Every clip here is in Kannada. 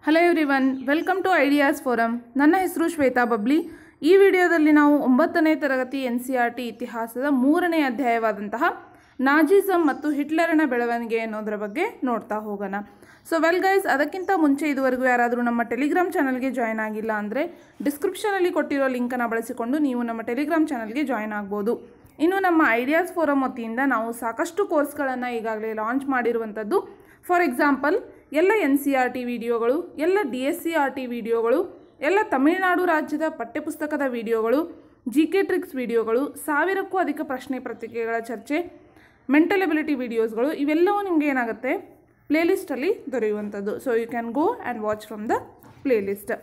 Hello everyone welcome to ideas forum ನನ್ನ ಹೆಸರು ಶ್ವೇತಾ ಬಬ್ಲಿ ಈ ವಿಡಿಯೋದಲ್ಲಿ ನಾವು ಒಂಬತ್ತನೇ ತರಗತಿ ಎನ್ ಸಿ ಆರ್ ಟಿ ಇತಿಹಾಸದ ಮೂರನೇ ಅಧ್ಯಾಯವಾದಂತಹ ನಾಜಿಸಮ್ ಮತ್ತು ಹಿಟ್ಲರನ ಬೆಳವಣಿಗೆ ಅನ್ನೋದರ ಬಗ್ಗೆ ನೋಡ್ತಾ ಹೋಗೋಣ ಸೊ ವೆಲ್ ಗೈಸ್ ಅದಕ್ಕಿಂತ ಮುಂಚೆ ಇದುವರೆಗೂ ಯಾರಾದರೂ ನಮ್ಮ ಟೆಲಿಗ್ರಾಮ್ ಚಾನಲ್ಗೆ ಜಾಯ್ನ್ ಆಗಿಲ್ಲ ಅಂದರೆ ಡಿಸ್ಕ್ರಿಪ್ಷನಲ್ಲಿ ಕೊಟ್ಟಿರೋ ಲಿಂಕನ್ನು ಬಳಸಿಕೊಂಡು ನೀವು ನಮ್ಮ ಟೆಲಿಗ್ರಾಮ್ ಚಾನಲ್ಗೆ ಜಾಯ್ನ್ ಆಗ್ಬೋದು ಇನ್ನು ನಮ್ಮ ಐಡಿಯಾಸ್ ಫೋರಮ್ ವತಿಯಿಂದ ನಾವು ಸಾಕಷ್ಟು ಕೋರ್ಸ್ಗಳನ್ನು ಈಗಾಗಲೇ ಲಾಂಚ್ ಮಾಡಿರುವಂಥದ್ದು ಫಾರ್ ಎಕ್ಸಾಂಪಲ್ ಎಲ್ಲ ಎನ್ ಸಿ ಆರ್ ಟಿ ವಿಡಿಯೋಗಳು ಎಲ್ಲ D S C R T ವಿಡಿಯೋಗಳು ಎಲ್ಲ ತಮಿಳುನಾಡು ರಾಜ್ಯದ ಪಠ್ಯಪುಸ್ತಕದ ವಿಡಿಯೋಗಳು ಜಿ ಕೆ ಟ್ರಿಕ್ಸ್ ವಿಡಿಯೋಗಳು ಸಾವಿರಕ್ಕೂ ಅಧಿಕ ಪ್ರಶ್ನೆ ಪತ್ರಿಕೆಗಳ ಚರ್ಚೆ ಮೆಂಟಲ್ ಎಬಿಲಿಟಿ ವಿಡಿಯೋಸ್ಗಳು ಇವೆಲ್ಲವೂ ನಿಮಗೆ ಏನಾಗುತ್ತೆ ಪ್ಲೇಲಿಸ್ಟಲ್ಲಿ ದೊರೆಯುವಂಥದ್ದು so you can go and watch from the playlist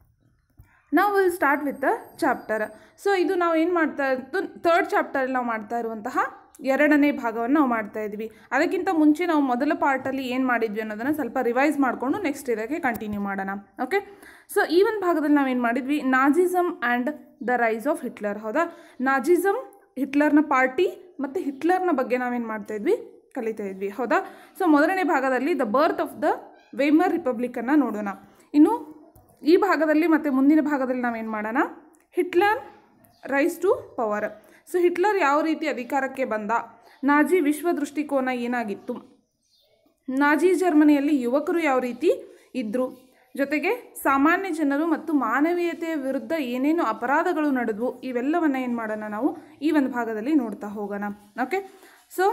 ನಾವು will start with the chapter so ಇದು ನಾವು ಏನು ಮಾಡ್ತಾ ಇತ್ತು ಥರ್ಡ್ ಚಾಪ್ಟರಲ್ಲಿ ನಾವು ಮಾಡ್ತಾ ಇರುವಂತಹ ಎರಡನೇ ಭಾಗವನ್ನು ನಾವು ಮಾಡ್ತಾ ಇದ್ವಿ ಅದಕ್ಕಿಂತ ಮುಂಚೆ ನಾವು ಮೊದಲ ಪಾರ್ಟಲ್ಲಿ ಏನು ಮಾಡಿದ್ವಿ ಅನ್ನೋದನ್ನು ಸ್ವಲ್ಪ ರಿವೈಸ್ ಮಾಡಿಕೊಂಡು ನೆಕ್ಸ್ಟ್ ಇದಕ್ಕೆ ಕಂಟಿನ್ಯೂ ಮಾಡೋಣ ಓಕೆ ಸೊ ಈ ಒಂದು ಭಾಗದಲ್ಲಿ ನಾವೇನು ಮಾಡಿದ್ವಿ Nazism and the rise of Hitler ಹೌದಾ ನಾಜಿಸಮ್ ಹಿಟ್ಲರ್ನ ಪಾರ್ಟಿ ಮತ್ತು ಹಿಟ್ಲರ್ನ ಬಗ್ಗೆ ನಾವೇನು ಮಾಡ್ತಾ ಇದ್ವಿ ಕಲಿತಾ ಇದ್ವಿ ಹೌದಾ ಸೊ ಮೊದಲನೇ ಭಾಗದಲ್ಲಿ the birth of the Weimar ರಿಪಬ್ಲಿಕನ್ನು ನೋಡೋಣ ಇನ್ನು ಈ ಭಾಗದಲ್ಲಿ ಮತ್ತು ಮುಂದಿನ ಭಾಗದಲ್ಲಿ ನಾವೇನು ಮಾಡೋಣ Hitler rise to power so Hitler ಯಾವ ರೀತಿ ಅಧಿಕಾರಕ್ಕೆ ಬಂದ ನಾಜಿ ವಿಶ್ವ ದೃಷ್ಟಿಕೋನ ಏನಾಗಿತ್ತು ನಾಜಿ ಜರ್ಮನಿಯಲ್ಲಿ ಯುವಕರು ಯಾವ ರೀತಿ ಇದ್ದರು ಜೊತೆಗೆ ಸಾಮಾನ್ಯ ಜನರು ಮತ್ತು ಮಾನವೀಯತೆಯ ವಿರುದ್ಧ ಏನೇನು ಅಪರಾಧಗಳು ನಡೆದವು ಇವೆಲ್ಲವನ್ನು ಏನು ಮಾಡೋಣ ನಾವು ಈ ಒಂದು ಭಾಗದಲ್ಲಿ ನೋಡ್ತಾ ಹೋಗೋಣ okay so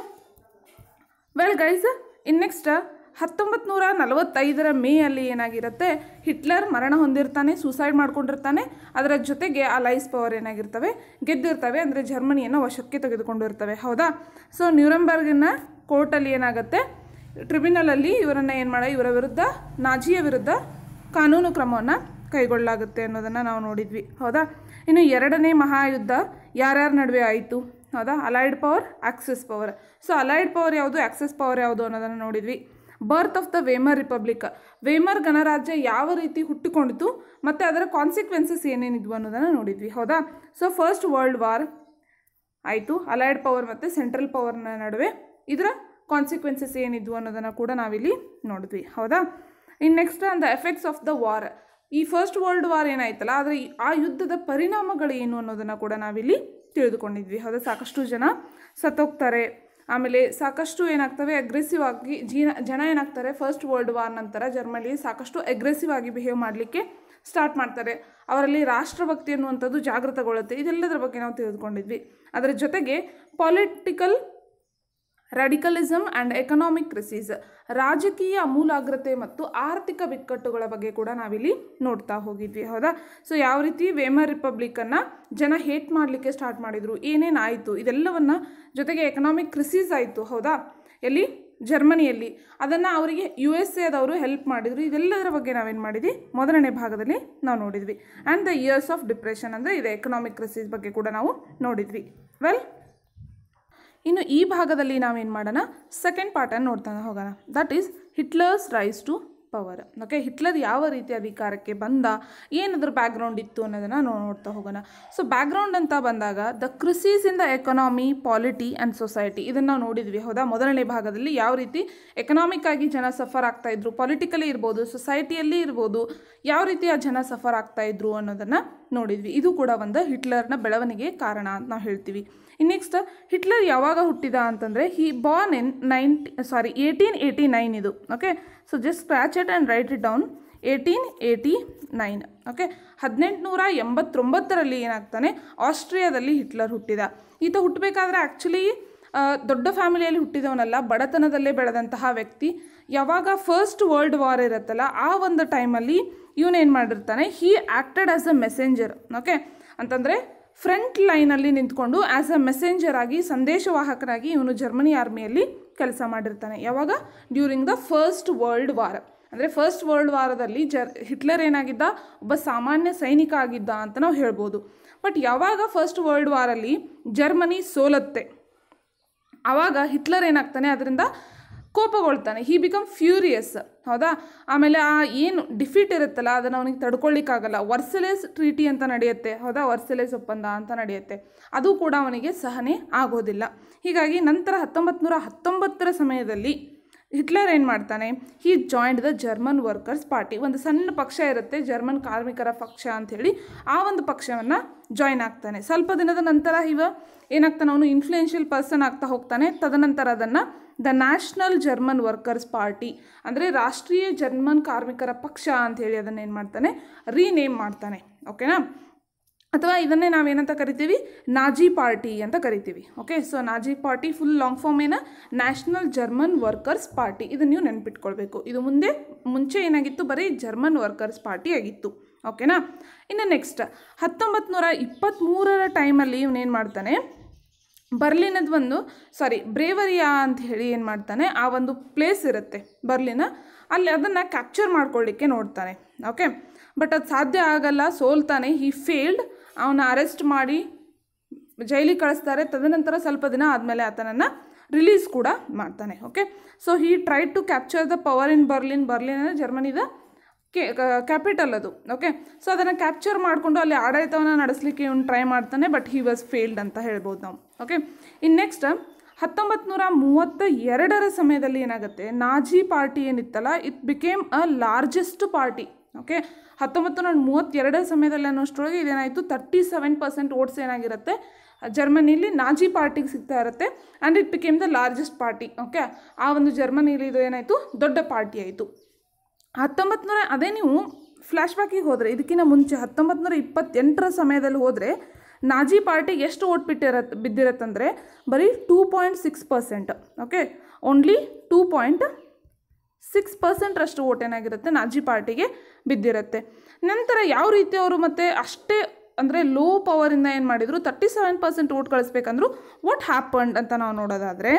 well guys in next ಹತ್ತೊಂಬತ್ತು ನೂರ ನಲವತ್ತೈದರ ಮೇ ಅಲ್ಲಿ ಏನಾಗಿರುತ್ತೆ ಹಿಟ್ಲರ್ ಮರಣ ಹೊಂದಿರ್ತಾನೆ ಸೂಸೈಡ್ ಮಾಡ್ಕೊಂಡಿರ್ತಾನೆ ಅದರ ಜೊತೆಗೆ ಆ ಲೈಸ್ ಪವರ್ ಏನಾಗಿರ್ತವೆ ಗೆದ್ದಿರ್ತವೆ ಅಂದರೆ ಜರ್ಮನಿಯನ್ನು ವಶಕ್ಕೆ ತೆಗೆದುಕೊಂಡಿರ್ತವೆ ಹೌದಾ ಸೊ ನ್ಯೂರಂಬರ್ಗಿನ ಕೋರ್ಟಲ್ಲಿ ಏನಾಗುತ್ತೆ ಟ್ರಿಬ್ಯುನಲಲ್ಲಿ ಇವರನ್ನು ಏನು ಮಾಡ ಇವರ ವಿರುದ್ಧ ನಾಜಿಯ ವಿರುದ್ಧ ಕಾನೂನು ಕ್ರಮವನ್ನು ಕೈಗೊಳ್ಳಲಾಗುತ್ತೆ ಅನ್ನೋದನ್ನು ನಾವು ನೋಡಿದ್ವಿ ಹೌದಾ ಇನ್ನು ಎರಡನೇ ಮಹಾಯುದ್ಧ ಯಾರ್ಯಾರ ನಡುವೆ ಆಯಿತು ಹೌದಾ allied power axis power so allied power ಯಾವುದು ಆಕ್ಸೆಸ್ ಪವರ್ ಯಾವುದು ಅನ್ನೋದನ್ನು ನೋಡಿದ್ವಿ birth of the Weimar Republic Weimar ಗಣರಾಜ್ಯ ಯಾವ ರೀತಿ ಹುಟ್ಟಿಕೊಂಡಿತು ಮತ್ತು ಅದರ ಕಾನ್ಸಿಕ್ವೆನ್ಸಸ್ ಏನೇನಿದ್ವು ಅನ್ನೋದನ್ನು ನೋಡಿದ್ವಿ ಹೌದಾ ಸೊ ಫಸ್ಟ್ ವರ್ಲ್ಡ್ ವಾರ್ ಆಯಿತು ಅಲೈಡ್ ಪವರ್ ಮತ್ತು ಸೆಂಟ್ರಲ್ ಪವರ್ನ ನಡುವೆ ಇದರ ಕಾನ್ಸಿಕ್ವೆನ್ಸಸ್ ಏನಿದ್ವು ಅನ್ನೋದನ್ನು ಕೂಡ ನಾವಿಲ್ಲಿ ನೋಡಿದ್ವಿ ಹೌದಾ ಇನ್ನು next on the effects of the war ಈ ಫಸ್ಟ್ ವರ್ಲ್ಡ್ ವಾರ್ ಏನಾಯ್ತಲ್ಲ ಆದರೆ ಆ ಯುದ್ಧದ ಪರಿಣಾಮಗಳು ಏನು ಅನ್ನೋದನ್ನು ಕೂಡ ನಾವಿಲ್ಲಿ ತಿಳಿದುಕೊಂಡಿದ್ವಿ ಹೌದಾ ಸಾಕಷ್ಟು ಜನ ಸತ್ತೋಗ್ತಾರೆ ಆಮೇಲೆ ಸಾಕಷ್ಟು ಏನಾಗ್ತವೆ ಅಗ್ರೆಸಿವ್ ಆಗಿ ಜೀನ ಜನ ಏನಾಗ್ತಾರೆ ಫಸ್ಟ್ ವರ್ಲ್ಡ್ ವಾರ್ ನಂತರ ಜರ್ಮನಿ ಸಾಕಷ್ಟು ಅಗ್ರೆಸಿವ್ ಆಗಿ ಬಿಹೇವ್ ಮಾಡಲಿಕ್ಕೆ ಸ್ಟಾರ್ಟ್ ಮಾಡ್ತಾರೆ ಅವರಲ್ಲಿ ರಾಷ್ಟ್ರಭಕ್ತಿ ಅನ್ನುವಂಥದ್ದು ಜಾಗೃತಗೊಳ್ಳುತ್ತೆ ಇದೆಲ್ಲದರ ಬಗ್ಗೆ ನಾವು ತಿಳಿದುಕೊಂಡಿದ್ವಿ ಅದರ ಜೊತೆಗೆ political radicalism and economic crisis ರಾಜಕೀಯ ಅಮೂಲಾಗ್ರತೆ ಮತ್ತು ಆರ್ಥಿಕ ಬಿಕ್ಕಟ್ಟುಗಳ ಬಗ್ಗೆ ಕೂಡ ನಾವಿಲ್ಲಿ ನೋಡ್ತಾ ಹೋಗಿದ್ವಿ ಹೌದಾ ಸೊ ಯಾವ ರೀತಿ ವೇಮರ್ ರಿಪಬ್ಲಿಕನ್ನು ಜನ ಹೇಟ್ ಮಾಡಲಿಕ್ಕೆ ಸ್ಟಾರ್ಟ್ ಮಾಡಿದರು ಏನೇನಾಯಿತು ಇದೆಲ್ಲವನ್ನು ಜೊತೆಗೆ ಎಕನಾಮಿಕ್ ಕ್ರಿಸಿಸ್ ಆಯಿತು ಹೌದಾ ಎಲ್ಲಿ ಜರ್ಮನಿಯಲ್ಲಿ ಅದನ್ನು ಅವರಿಗೆ ಯು ಎಸ್ ಎದವರು ಹೆಲ್ಪ್ ಮಾಡಿದರು ಇದೆಲ್ಲದರ ಬಗ್ಗೆ ನಾವೇನು ಮಾಡಿದ್ವಿ ಮೊದಲನೇ ಭಾಗದಲ್ಲಿ ನಾವು ನೋಡಿದ್ವಿ and the years of depression ಅಂದರೆ ಇದು ಎಕನಾಮಿಕ್ ಕ್ರಿಸಿಸ್ ಬಗ್ಗೆ ಕೂಡ ನಾವು ನೋಡಿದ್ವಿ ವೆಲ್ ಇನ್ನು ಈ ಭಾಗದಲ್ಲಿ ನಾವೇನು ಮಾಡೋಣ ಸೆಕೆಂಡ್ ಪಾರ್ಟನ್ನು ನೋಡ್ತಾ ಹೋಗೋಣ that is Hitler's rise to power okay Hitler ಯಾವ ರೀತಿ ಅಧಿಕಾರಕ್ಕೆ ಬಂದ ಏನದ್ರ ಬ್ಯಾಕ್ಗ್ರೌಂಡ್ ಇತ್ತು ಅನ್ನೋದನ್ನು ನಾವು ನೋಡ್ತಾ ಹೋಗೋಣ ಸೊ ಬ್ಯಾಕ್ಗ್ರೌಂಡ್ ಅಂತ ಬಂದಾಗ the crisis in the economy polity and society ಇದನ್ನು ನಾವು ನೋಡಿದ್ವಿ ಹೌದಾ ಮೊದಲನೇ ಭಾಗದಲ್ಲಿ ಯಾವ ರೀತಿ ಎಕನಾಮಿಕ್ ಆಗಿ ಜನ ಸಫರ್ ಆಗ್ತಾ ಇದ್ರು ಪೊಲಿಟಿಕಲಿ ಇರ್ಬೋದು ಸೊಸೈಟಿಯಲ್ಲಿ ಇರ್ಬೋದು ಯಾವ ರೀತಿ ಆ ಜನ ಸಫರ್ ಆಗ್ತಾ ಇದ್ರು ಅನ್ನೋದನ್ನು ನೋಡಿದ್ವಿ ಇದು ಕೂಡ ಒಂದು ಹಿಟ್ಲರ್ನ ಬೆಳವಣಿಗೆ ಕಾರಣ ಅಂತ ನಾವು ಹೇಳ್ತೀವಿ ಇನ್ನು ನೆಕ್ಸ್ಟ್ ಹಿಟ್ಲರ್ ಯಾವಾಗ ಹುಟ್ಟಿದ ಅಂತಂದರೆ he born in ninety sorry eighteen eighty nine ಇದು okay so just scratch it and write it down eighteen eighty nine okay ಹದಿನೆಂಟುನೂರ ಎಂಬತ್ತೊಂಬತ್ತರಲ್ಲಿ ಏನಾಗ್ತಾನೆ ಆಸ್ಟ್ರಿಯಾದಲ್ಲಿ ಹಿಟ್ಲರ್ ಹುಟ್ಟಿದ ಈತ ಹುಟ್ಟಬೇಕಾದ್ರೆ ಆ್ಯಕ್ಚುಲಿ ದೊಡ್ಡ ಫ್ಯಾಮಿಲಿಯಲ್ಲಿ ಹುಟ್ಟಿದವನಲ್ಲ ಬಡತನದಲ್ಲೇ ಬೆಳೆದಂತಹ ವ್ಯಕ್ತಿ ಯಾವಾಗ ಫಸ್ಟ್ ವರ್ಲ್ಡ್ ವಾರ್ ಇರುತ್ತಲ್ಲ ಆ ಒಂದು ಟೈಮಲ್ಲಿ ಇವನೇನು ಮಾಡಿರ್ತಾನೆ he acted as a messenger okay ಅಂತಂದರೆ ಫ್ರಂಟ್ ಲೈನಲ್ಲಿ ನಿಂತ್ಕೊಂಡು ಆ್ಯಸ್ ಅ ಮೆಸೆಂಜರ್ ಆಗಿ ಸಂದೇಶವಾಹಕರಾಗಿ ಇವನು ಜರ್ಮನಿ ಆರ್ಮಿಯಲ್ಲಿ ಕೆಲಸ ಮಾಡಿರ್ತಾನೆ ಯಾವಾಗ during the First World War ಅಂದರೆ ಫಸ್ಟ್ ವರ್ಲ್ಡ್ ವಾರದಲ್ಲಿ ಜರ್ ಹಿಟ್ಲರ್ ಏನಾಗಿದ್ದ ಒಬ್ಬ ಸಾಮಾನ್ಯ ಸೈನಿಕ ಆಗಿದ್ದ ಅಂತ ನಾವು ಹೇಳ್ಬೋದು ಬಟ್ ಯಾವಾಗ ಫಸ್ಟ್ ವರ್ಲ್ಡ್ ವಾರಲ್ಲಿ ಜರ್ಮನಿ ಸೋಲತ್ತೆ ಆವಾಗ ಹಿಟ್ಲರ್ ಏನಾಗ್ತಾನೆ ಅದರಿಂದ ಕೋಪಗೊಳ್ತಾನೆ ಹಿ ಬಿಕಮ್ ಫ್ಯೂರಿಯಸ್ ಹೌದಾ ಆಮೇಲೆ ಆ ಏನು ಡಿಫೀಟ್ ಇರುತ್ತಲ್ಲ ಅದನ್ನು ಅವನಿಗೆ ತಡ್ಕೊಳ್ಳಿಕ್ಕಾಗಲ್ಲ ವರ್ಸೆಲೆಸ್ ಟ್ರೀಟಿ ಅಂತ ನಡೆಯುತ್ತೆ ಹೌದಾ ವರ್ಸೆಲೆಸ್ ಒಪ್ಪಂದ ಅಂತ ನಡೆಯುತ್ತೆ ಅದು ಕೂಡ ಅವನಿಗೆ ಸಹನೆ ಆಗೋದಿಲ್ಲ ಹೀಗಾಗಿ ನಂತರ ಹತ್ತೊಂಬತ್ತು ನೂರ ಹತ್ತೊಂಬತ್ತರ ಸಮಯದಲ್ಲಿ ಹಿಟ್ಲರ್ ಏನು ಮಾಡ್ತಾನೆ he joined the German Workers' Party ಒಂದು ಸಣ್ಣ ಪಕ್ಷ ಇರುತ್ತೆ ಜರ್ಮನ್ ಕಾರ್ಮಿಕರ ಪಕ್ಷ ಅಂಥೇಳಿ ಆ ಒಂದು ಪಕ್ಷವನ್ನು ಜಾಯಿನ್ ಆಗ್ತಾನೆ ಸ್ವಲ್ಪ ದಿನದ ನಂತರ ಇವ ಏನಾಗ್ತಾನೆ ಅವನು ಇನ್ಫ್ಲೂಯೆನ್ಷಿಯಲ್ ಪರ್ಸನ್ ಆಗ್ತಾ ಹೋಗ್ತಾನೆ ತದನಂತರ ಅದನ್ನು the National German Workers' Party ಅಂದರೆ ರಾಷ್ಟ್ರೀಯ ಜರ್ಮನ್ ಕಾರ್ಮಿಕರ ಪಕ್ಷ ಅಂಥೇಳಿ ಅದನ್ನು ಏನು ಮಾಡ್ತಾನೆ ರೀನೇಮ್ ಮಾಡ್ತಾನೆ ಓಕೆನಾ ಅಥವಾ ಇದನ್ನೇ ನಾವೇನಂತ ಕರಿತೀವಿ ನಾಜಿ ಪಾರ್ಟಿ ಅಂತ ಕರಿತೀವಿ okay so Nazi party full long form ಏನ ನ್ಯಾಷನಲ್ ಜರ್ಮನ್ ವರ್ಕರ್ಸ್ ಪಾರ್ಟಿ ಇದನ್ನು ನೀವು ನೆನ್ಪಿಟ್ಕೊಳ್ಬೇಕು ಇದು ಮುಂದೆ ಮುಂಚೆ ಏನಾಗಿತ್ತು ಬರೀ ಜರ್ಮನ್ ವರ್ಕರ್ಸ್ ಪಾರ್ಟಿ ಆಗಿತ್ತು ಓಕೆನಾ ಇನ್ನು ನೆಕ್ಸ್ಟ್ ಹತ್ತೊಂಬತ್ತು ನೂರ ಇಪ್ಪತ್ತ್ಮೂರರ ಟೈಮಲ್ಲಿ ಇವನೇನು ಮಾಡ್ತಾನೆ ಬರ್ಲಿನದ ಒಂದು ಸಾರಿ ಬ್ರೇವರಿಯಾ ಅಂತ ಹೇಳಿ ಏನು ಮಾಡ್ತಾನೆ ಆ ಒಂದು ಪ್ಲೇಸ್ ಇರುತ್ತೆ ಬರ್ಲಿನ ಅಲ್ಲಿ ಅದನ್ನು ಕ್ಯಾಪ್ಚರ್ ಮಾಡ್ಕೊಳ್ಳಿಕ್ಕೆ ನೋಡ್ತಾನೆ ಓಕೆ ಬಟ್ ಅದು ಸಾಧ್ಯ ಆಗಲ್ಲ ಸೋಲ್ತಾನೆ ಹಿ ಫೇಲ್ಡ್ ಅವನ ಅರೆಸ್ಟ್ ಮಾಡಿ ಜೈಲಿಗೆ ಕಳಿಸ್ತಾರೆ ತದನಂತರ ಸ್ವಲ್ಪ ದಿನ ಆದಮೇಲೆ ಆತನನ್ನು ರಿಲೀಸ್ ಕೂಡ ಮಾಡ್ತಾನೆ okay so he try to capture the power in Berlin Berlin ಅಂದರೆ ಜರ್ಮನಿದ ಕೆ ಕ್ಯಾಪಿಟಲ್ ಅದು ಓಕೆ ಸೊ ಅದನ್ನು ಕ್ಯಾಪ್ಚರ್ ಮಾಡಿಕೊಂಡು ಅಲ್ಲಿ ಆಡಳಿತವನ್ನು ನಡೆಸಲಿಕ್ಕೆ ಇವನು ಟ್ರೈ ಮಾಡ್ತಾನೆ ಬಟ್ ಹಿ ವಾಸ್ ಫೇಲ್ಡ್ ಅಂತ ಹೇಳ್ಬೋದು ನಾವು ಓಕೆ ಇನ್ನು ನೆಕ್ಸ್ಟ್ ಹತ್ತೊಂಬತ್ತು ನೂರ ಮೂವತ್ತ ಎರಡರ ಸಮಯದಲ್ಲಿ ಏನಾಗುತ್ತೆ ನಾಜಿ ಪಾರ್ಟಿ ಏನಿತ್ತಲ್ಲ it became a largest party okay ಹತ್ತೊಂಬತ್ತು ನೂರ ಮೂವತ್ತೆರಡರ ಸಮಯದಲ್ಲಿ ಅನ್ನೋಷ್ಟರೊಳಗೆ ಇದೇನಾಯಿತು ತರ್ಟಿ ಸೆವೆನ್ ಪರ್ಸೆಂಟ್ ಓಟ್ಸ್ ಏನಾಗಿರುತ್ತೆ ಜರ್ಮನಿಲಿ ನಾಜಿ ಪಾರ್ಟಿಗೆ ಸಿಗ್ತಾ ಇರುತ್ತೆ and it became the largest party okay ಆ ಒಂದು ಜರ್ಮನಿಲಿ ಇದು ಏನಾಯಿತು ದೊಡ್ಡ ಪಾರ್ಟಿ ಆಯಿತು ಹತ್ತೊಂಬತ್ತು ನೂರ ಅದೇ ನೀವು ಫ್ಲ್ಯಾಶ್ ಬ್ಯಾಕಿಗೆ ಹೋದರೆ ಇದಕ್ಕಿಂತ ಮುಂಚೆ ಹತ್ತೊಂಬತ್ತು ನೂರ ಇಪ್ಪತ್ತೆಂಟರ ಸಮಯದಲ್ಲಿ ಹೋದರೆ ನಾಜಿ ಪಾರ್ಟಿಗೆ ಎಷ್ಟು ಓಟ್ ಬಿಟ್ಟಿರತ್ತೆ ಬಿದ್ದಿರತ್ತಂದರೆ ಬರೀ two point six percent okay only two point six ಪರ್ಸೆಂಟ್ರಷ್ಟು ಓಟ್ ಏನಾಗಿರುತ್ತೆ ನಾಜಿ ಪಾರ್ಟಿಗೆ ಬಿದ್ದಿರುತ್ತೆ ನಂತರ ಯಾವ ರೀತಿ ಅವರು ಮತ್ತೆ ಅಷ್ಟೇ ಅಂದರೆ ಲೋ ಪವರಿಂದ ಏನು ಮಾಡಿದರು ತರ್ಟಿ ಸೆವೆನ್ ಪರ್ಸೆಂಟ್ ಓಟ್ ಕಳಿಸ್ಬೇಕಂದ್ರು ವಾಟ್ ಹ್ಯಾಪಂಡ್ ಅಂತ ನಾವು ನೋಡೋದಾದರೆ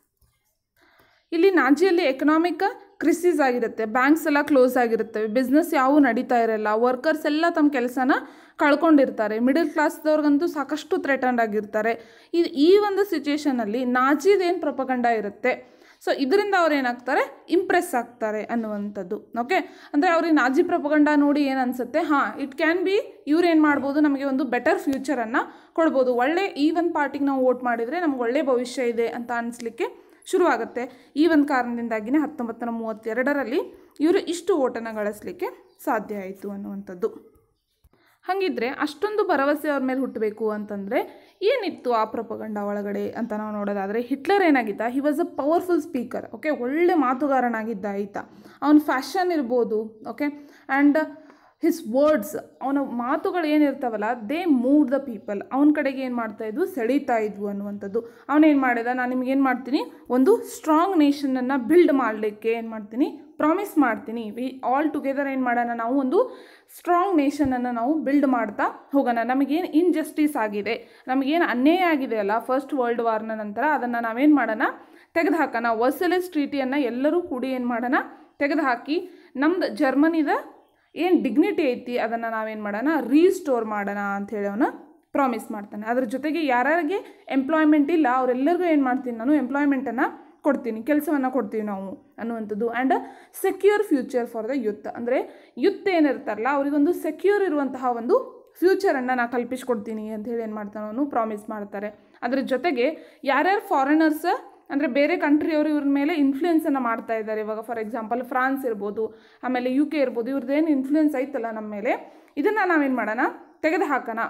ಇಲ್ಲಿ ನಾಜಿಯಲ್ಲಿ ಎಕನಾಮಿಕ್ ಕ್ರಿಸಿಸ್ ಆಗಿರುತ್ತೆ ಬ್ಯಾಂಕ್ಸ್ ಎಲ್ಲ ಕ್ಲೋಸ್ ಆಗಿರುತ್ತವೆ ಬಿಸ್ನೆಸ್ ಯಾವೂ ನಡೀತಾ ಇರಲ್ಲ ವರ್ಕರ್ಸ್ ಎಲ್ಲ ತಮ್ಮ ಕೆಲಸನ ಕಳ್ಕೊಂಡಿರ್ತಾರೆ ಮಿಡಲ್ ಕ್ಲಾಸ್ದವ್ರಿಗಂತೂ ಸಾಕಷ್ಟು ಥ್ರೆಟನ್ಡ್ ಆಗಿರ್ತಾರೆ ಇದು ಈ ಒಂದು ಸಿಚುವೇಷನಲ್ಲಿ ನಾಜಿದೇನು ಪ್ರಪಗಂಡ ಇರುತ್ತೆ ಸೊ ಇದರಿಂದ ಅವ್ರು ಏನಾಗ್ತಾರೆ ಇಂಪ್ರೆಸ್ ಆಗ್ತಾರೆ ಅನ್ನುವಂಥದ್ದು ಓಕೆ ಅಂದರೆ ಅವ್ರಿಗೆ ನಾಜಿ ಪ್ರಪಗಂಡ ನೋಡಿ ಏನು ಅನಿಸುತ್ತೆ ಹಾಂ ಇಟ್ ಕ್ಯಾನ್ ಬಿ ಇವ್ರು ಏನು ಮಾಡ್ಬೋದು ನಮಗೆ ಒಂದು ಬೆಟರ್ ಫ್ಯೂಚರನ್ನು ಕೊಡ್ಬೋದು ಒಳ್ಳೆ ಈ ಒಂದು ಪಾರ್ಟಿಗೆ ನಾವು ವೋಟ್ ಮಾಡಿದರೆ ನಮ್ಗೆ ಒಳ್ಳೆ ಭವಿಷ್ಯ ಇದೆ ಅಂತ ಅನಿಸ್ಲಿಕ್ಕೆ ಶುರುವಾಗುತ್ತೆ ಈ ಒಂದು ಕಾರಣದಿಂದಾಗಿನೇ ಹತ್ತೊಂಬತ್ತು ನೂರ ಮೂವತ್ತೆರಡರಲ್ಲಿ ಇವರು ಇಷ್ಟು ಓಟನ್ನು ಗಳಿಸ್ಲಿಕ್ಕೆ ಸಾಧ್ಯ ಆಯಿತು ಅನ್ನುವಂಥದ್ದು ಹಾಗಿದ್ರೆ ಅಷ್ಟೊಂದು ಭರವಸೆ ಅವ್ರ ಮೇಲೆ ಹುಟ್ಟಬೇಕು ಅಂತಂದರೆ ಏನಿತ್ತು ಆ ಪ್ರಪಗಂಡ ಒಳಗಡೆ ಅಂತ ನಾವು ನೋಡೋದಾದರೆ ಹಿಟ್ಲರ್ ಏನಾಗಿದ್ದ he was a powerful speaker okay ಒಳ್ಳೆ ಮಾತುಗಾರನಾಗಿದ್ದ ಆಯಿತಾ ಅವನ ಫ್ಯಾಷನ್ ಇರ್ಬೋದು ಓಕೆ ಆ್ಯಂಡ್ ಹಿಸ್ ವರ್ಡ್ಸ್ ಅವನ ಮಾತುಗಳು ಏನಿರ್ತಾವಲ್ಲ ದೇ ಮೂವ್ ದ ಪೀಪಲ್ ಅವನ ಕಡೆಗೆ ಏನು ಮಾಡ್ತಾ ಇದ್ವು ಸೆಳೀತಾ ಇದ್ವು ಅನ್ನುವಂಥದ್ದು ಅವನೇನು ಮಾಡಿದ ನಾನು ನಿಮ್ಗೆ ಏನು ಮಾಡ್ತೀನಿ ಒಂದು ಸ್ಟ್ರಾಂಗ್ ನೇಷನನ್ನು ಬಿಲ್ಡ್ ಮಾಡಲಿಕ್ಕೆ ಏನು ಮಾಡ್ತೀನಿ ಪ್ರಾಮಿಸ್ ಮಾಡ್ತೀನಿ ವಿ ಆಲ್ ಟುಗೆದರ್ ಏನು ಮಾಡೋಣ ನಾವು ಒಂದು ಸ್ಟ್ರಾಂಗ್ ನೇಷನನ್ನು ನಾವು ಬಿಲ್ಡ್ ಮಾಡ್ತಾ ಹೋಗೋಣ ನಮಗೇನು ಇನ್ಜಸ್ಟಿಸ್ ಆಗಿದೆ ನಮಗೇನು ಅನ್ಯಾಯ ಆಗಿದೆ ಅಲ್ಲ ಫಸ್ಟ್ ವರ್ಲ್ಡ್ ವಾರ್ನ ನಂತರ ಅದನ್ನು ನಾವೇನು ಮಾಡೋಣ ತೆಗೆದುಹಾಕೋಣ ವರ್ಸಲೆಸ್ ಟ್ರೀಟಿಯನ್ನು ಎಲ್ಲರೂ ಕೂಡಿ ಏನು ಮಾಡೋಣ ತೆಗೆದುಹಾಕಿ ನಮ್ದು ಜರ್ಮನಿದ ಏನು ಡಿಗ್ನಿಟಿ ಐತಿ ಅದನ್ನು ನಾವೇನು ಮಾಡೋಣ ರೀಸ್ಟೋರ್ ಮಾಡೋಣ ಅಂಥೇಳಿ ಅವನ ಪ್ರಾಮಿಸ್ ಮಾಡ್ತಾನೆ ಅದ್ರ ಜೊತೆಗೆ ಯಾರ್ಯಾರಿಗೆ ಎಂಪ್ಲಾಯ್ಮೆಂಟ್ ಇಲ್ಲ ಅವರೆಲ್ಲರಿಗೂ ಏನು ಮಾಡ್ತೀನಿ ನಾನು ಎಂಪ್ಲಾಯ್ಮೆಂಟನ್ನು ಕೊಡ್ತೀನಿ ಕೆಲಸವನ್ನು ಕೊಡ್ತೀವಿ ನಾವು ಅನ್ನುವಂಥದ್ದು and secure future for the youth ಅಂದರೆ ಯುತ್ ಏನಿರ್ತಾರಲ್ಲ ಅವರಿಗೊಂದು ಸೆಕ್ಯೂರ್ ಇರುವಂತಹ ಒಂದು ಫ್ಯೂಚರನ್ನು ನಾನು ಕಲ್ಪಿಸ್ಕೊಡ್ತೀನಿ ಅಂತ ಹೇಳಿ ಏನು ಮಾಡ್ತಾನೆ ಅವನು ಪ್ರಾಮಿಸ್ ಮಾಡ್ತಾರೆ ಅದ್ರ ಜೊತೆಗೆ ಯಾರ್ಯಾರು ಫಾರಿನರ್ಸ್ ಅಂದರೆ ಬೇರೆ ಕಂಟ್ರಿಯವರು ಇವ್ರ ಮೇಲೆ ಇನ್ಫ್ಲೂಯೆನ್ಸನ್ನು ಮಾಡ್ತಾ ಇದ್ದಾರೆ ಇವಾಗ ಫಾರ್ ಎಕ್ಸಾಂಪಲ್ ಫ್ರಾನ್ಸ್ ಇರ್ಬೋದು ಆಮೇಲೆ ಯು ಕೆ ಇರ್ಬೋದು ಇವ್ರದ್ದೇನು ಇನ್ಫ್ಲೂಯೆನ್ಸ್ ಐತಲ್ಲ ನಮ್ಮ ಮೇಲೆ ಇದನ್ನು ನಾವೇನು ಮಾಡೋಣ ತೆಗೆದು ಹಾಕೋಣ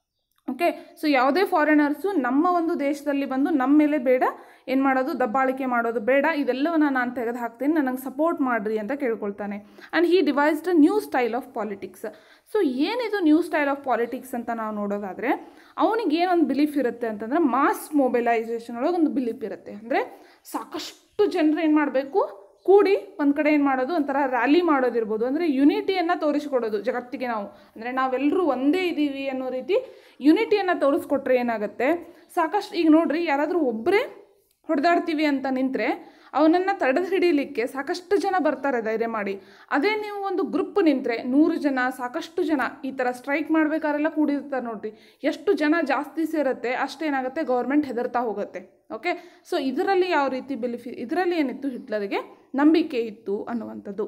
ಓಕೆ ಸೊ ಯಾವುದೇ ಫಾರಿನರ್ಸು ನಮ್ಮ ಒಂದು ದೇಶದಲ್ಲಿ ಬಂದು ನಮ್ಮ ಮೇಲೆ ಬೇಡ ಏನು ಮಾಡೋದು ದಬ್ಬಾಳಿಕೆ ಮಾಡೋದು ಬೇಡ ಇದೆಲ್ಲವನ್ನ ನಾನು ತೆಗೆದು ಹಾಕ್ತೀನಿ ನನಗೆ ಸಪೋರ್ಟ್ ಮಾಡಿರಿ ಅಂತ ಕೇಳ್ಕೊಳ್ತಾನೆ and he devised a new style of politics so ಏನಿದು ನ್ಯೂ ಸ್ಟೈಲ್ ಆಫ್ ಪಾಲಿಟಿಕ್ಸ್ ಅಂತ ನಾವು ನೋಡೋದಾದರೆ ಅವನಿಗೆ ಏನೊಂದು ಬಿಲೀಫ್ ಇರುತ್ತೆ ಅಂತಂದರೆ ಮಾಸ್ ಮೊಬೈಲೈಸೇಷನ್ ಒಳಗೆ ಒಂದು ಬಿಲೀಫ್ ಇರುತ್ತೆ ಅಂದರೆ ಸಾಕಷ್ಟು ಜನರು ಏನು ಮಾಡಬೇಕು ಕೂಡಿ ಒಂದು ಕಡೆ ಏನು ಮಾಡೋದು ಒಂಥರ ರ್ಯಾಲಿ ಮಾಡೋದಿರ್ಬೋದು ಅಂದರೆ ಯುನಿಟಿಯನ್ನು ತೋರಿಸ್ಕೊಡೋದು ಜಗತ್ತಿಗೆ ನಾವು ಅಂದರೆ ನಾವೆಲ್ಲರೂ ಒಂದೇ ಇದ್ದೀವಿ ಅನ್ನೋ ರೀತಿ ಯುನಿಟಿಯನ್ನು ತೋರಿಸ್ಕೊಟ್ರೆ ಏನಾಗುತ್ತೆ ಸಾಕಷ್ಟು ಈಗ ನೋಡ್ರಿ ಯಾರಾದರೂ ಒಬ್ಬರೇ ಹೊಡೆದಾಡ್ತೀವಿ ಅಂತ ನಿಂತರೆ ಅವನನ್ನು ತಡೆದು ಹಿಡೀಲಿಕ್ಕೆ ಸಾಕಷ್ಟು ಜನ ಬರ್ತಾರೆ ಧೈರ್ಯ ಮಾಡಿ ಅದೇ ನೀವು ಒಂದು ಗ್ರೂಪ್ ನಿಂತರೆ ನೂರು ಜನ ಸಾಕಷ್ಟು ಜನ ಈ ಥರ ಸ್ಟ್ರೈಕ್ ಮಾಡಬೇಕಾರೆಲ್ಲ ಕೂಡಿರ್ತಾರೆ ನೋಡ್ರಿ ಎಷ್ಟು ಜನ ಜಾಸ್ತಿ ಸೇರುತ್ತೆ ಅಷ್ಟೇನಾಗುತ್ತೆ ಗೌರ್ಮೆಂಟ್ ಹೆದರ್ತಾ ಹೋಗುತ್ತೆ ಓಕೆ ಸೊ ಇದರಲ್ಲಿ ಯಾವ ರೀತಿ ಬಿಲಿಫಿ ಇದರಲ್ಲಿ ಏನಿತ್ತು ಹಿಟ್ಲರಿಗೆ ನಂಬಿಕೆ ಇತ್ತು ಅನ್ನುವಂಥದ್ದು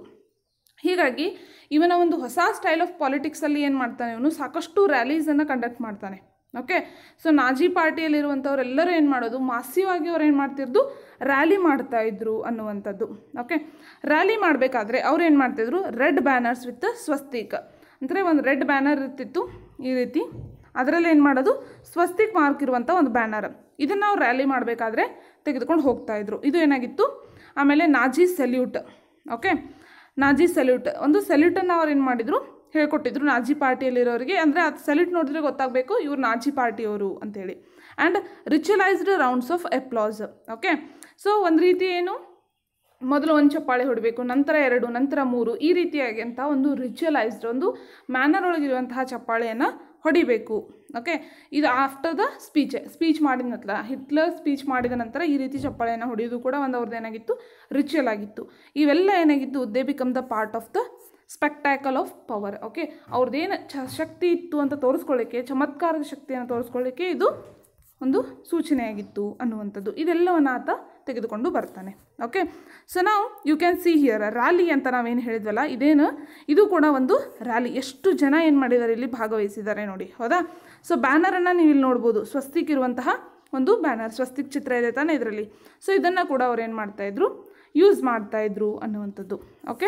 ಹೀಗಾಗಿ ಇವನ ಒಂದು ಹೊಸ ಸ್ಟೈಲ್ ಆಫ್ ಪಾಲಿಟಿಕ್ಸಲ್ಲಿ ಏನು ಮಾಡ್ತಾನೆ ಇವನು ಸಾಕಷ್ಟು ರ್ಯಾಲೀಸನ್ನು ಕಂಡಕ್ಟ್ ಮಾಡ್ತಾನೆ ಓಕೆ ಸೊ ನಾಜಿ ಪಾರ್ಟಿಯಲ್ಲಿರುವಂಥವ್ರೆಲ್ಲರೂ ಏನು ಮಾಡೋದು ಮಾಸಿವ್ ಆಗಿ ಅವ್ರು ಏನು ಮಾಡ್ತಿದ್ದು ರ್ಯಾಲಿ ಮಾಡ್ತಾ ಇದ್ರು ಅನ್ನುವಂಥದ್ದು ಓಕೆ ರ್ಯಾಲಿ ಮಾಡಬೇಕಾದ್ರೆ ಅವ್ರು ಏನು ಮಾಡ್ತಿದ್ರು ರೆಡ್ ಬ್ಯಾನರ್ಸ್ ವಿತ್ ಸ್ವಸ್ತಿಕ್ ಅಂದರೆ ಒಂದು ರೆಡ್ ಬ್ಯಾನರ್ ಇರ್ತಿತ್ತು ಈ ರೀತಿ ಅದರಲ್ಲಿ ಏನು ಮಾಡೋದು ಸ್ವಸ್ತಿಕ್ ಮಾರ್ಕ್ ಇರುವಂಥ ಒಂದು ಬ್ಯಾನರ್ ಇದನ್ನು ಅವ್ರು ರ್ಯಾಲಿ ಮಾಡಬೇಕಾದ್ರೆ ತೆಗೆದುಕೊಂಡು ಹೋಗ್ತಾ ಇದ್ರು ಇದು ಏನಾಗಿತ್ತು ಆಮೇಲೆ Nazi salute okay Nazi salute ಒಂದು ಸೆಲ್ಯೂಟನ್ನು ಅವ್ರು ಏನು ಮಾಡಿದರು ಹೇಳ್ಕೊಟ್ಟಿದ್ರು ನಾಜಿ ಪಾರ್ಟಿಯಲ್ಲಿರೋರಿಗೆ ಅಂದರೆ ಅದು ಸೆಲ್ಯೂಟ್ ನೋಡಿದ್ರೆ ಗೊತ್ತಾಗಬೇಕು ಇವ್ರು ನಾಜಿ ಪಾರ್ಟಿಯವರು ಅಂತೇಳಿ and ritualised rounds of applause okay so ಒಂದು ರೀತಿ ಏನು ಮೊದಲು ಒಂದು ಚಪ್ಪಾಳೆ ಹೊಡಬೇಕು ನಂತರ ಎರಡು ನಂತರ ಮೂರು ಈ ರೀತಿಯಾಗಿ ಅಂತ ಒಂದು ರಿಚುವಲೈಸ್ಡ್ ಒಂದು ಮ್ಯಾನರ್ ಒಳಗಿರುವಂತಹ ಚಪ್ಪಾಳೆಯನ್ನು ಹೊಡಿಬೇಕು ಓಕೆ ಇದು ಆಫ್ಟರ್ ದ ಸ್ಪೀಚ್ ಸ್ಪೀಚ್ ಮಾಡಿದ ನಂತರ ಹಿಟ್ಲರ್ ಸ್ಪೀಚ್ ಮಾಡಿದ ನಂತರ ಈ ರೀತಿ ಚಪ್ಪಾಳೆಯನ್ನು ಹೊಡೆಯೋದು ಕೂಡ ಒಂದು ಅವ್ರದ್ದು ಏನಾಗಿತ್ತು ರಿಚುವಲ್ ಆಗಿತ್ತು ಇವೆಲ್ಲ ಏನಾಗಿತ್ತು they become the part of the spectacle of power okay ಅವ್ರದ್ದೇನು ಚ ಶಕ್ತಿ ಇತ್ತು ಅಂತ ತೋರಿಸ್ಕೊಳ್ಳಿಕ್ಕೆ ಚಮತ್ಕಾರದ ಶಕ್ತಿಯನ್ನು ತೋರಿಸ್ಕೊಳ್ಳಿಕ್ಕೆ ಇದು ಒಂದು ಸೂಚನೆಯಾಗಿತ್ತು ಅನ್ನುವಂಥದ್ದು ಇದೆಲ್ಲವನ್ನು ಆತ ತೆಗೆದುಕೊಂಡು ಬರ್ತಾನೆ ಓಕೆ ಸೊ ನಾವು you can see here rally ಅಂತ ನಾವೇನು ಹೇಳಿದ್ವಲ್ಲ ಇದೇನು ಇದು ಕೂಡ ಒಂದು ರ್ಯಾಲಿ ಎಷ್ಟು ಜನ ಏನು ಮಾಡಿದ್ದಾರೆ ಇಲ್ಲಿ ಭಾಗವಹಿಸಿದ್ದಾರೆ ನೋಡಿ ಹೌದಾ ಸೊ ಬ್ಯಾನರನ್ನು ನೀವು ಇಲ್ಲಿ ನೋಡ್ಬೋದು ಸ್ವಸ್ತಿಕ್ ಇರುವಂತಹ ಒಂದು ಬ್ಯಾನರ್ ಸ್ವಸ್ತಿಕ್ ಚಿತ್ರ ಇದೆ ತಾನೇ ಇದರಲ್ಲಿ ಸೊ ಇದನ್ನು ಕೂಡ ಅವ್ರು ಏನು ಮಾಡ್ತಾಯಿದ್ರು ಯೂಸ್ ಮಾಡ್ತಾಯಿದ್ರು ಅನ್ನುವಂಥದ್ದು okay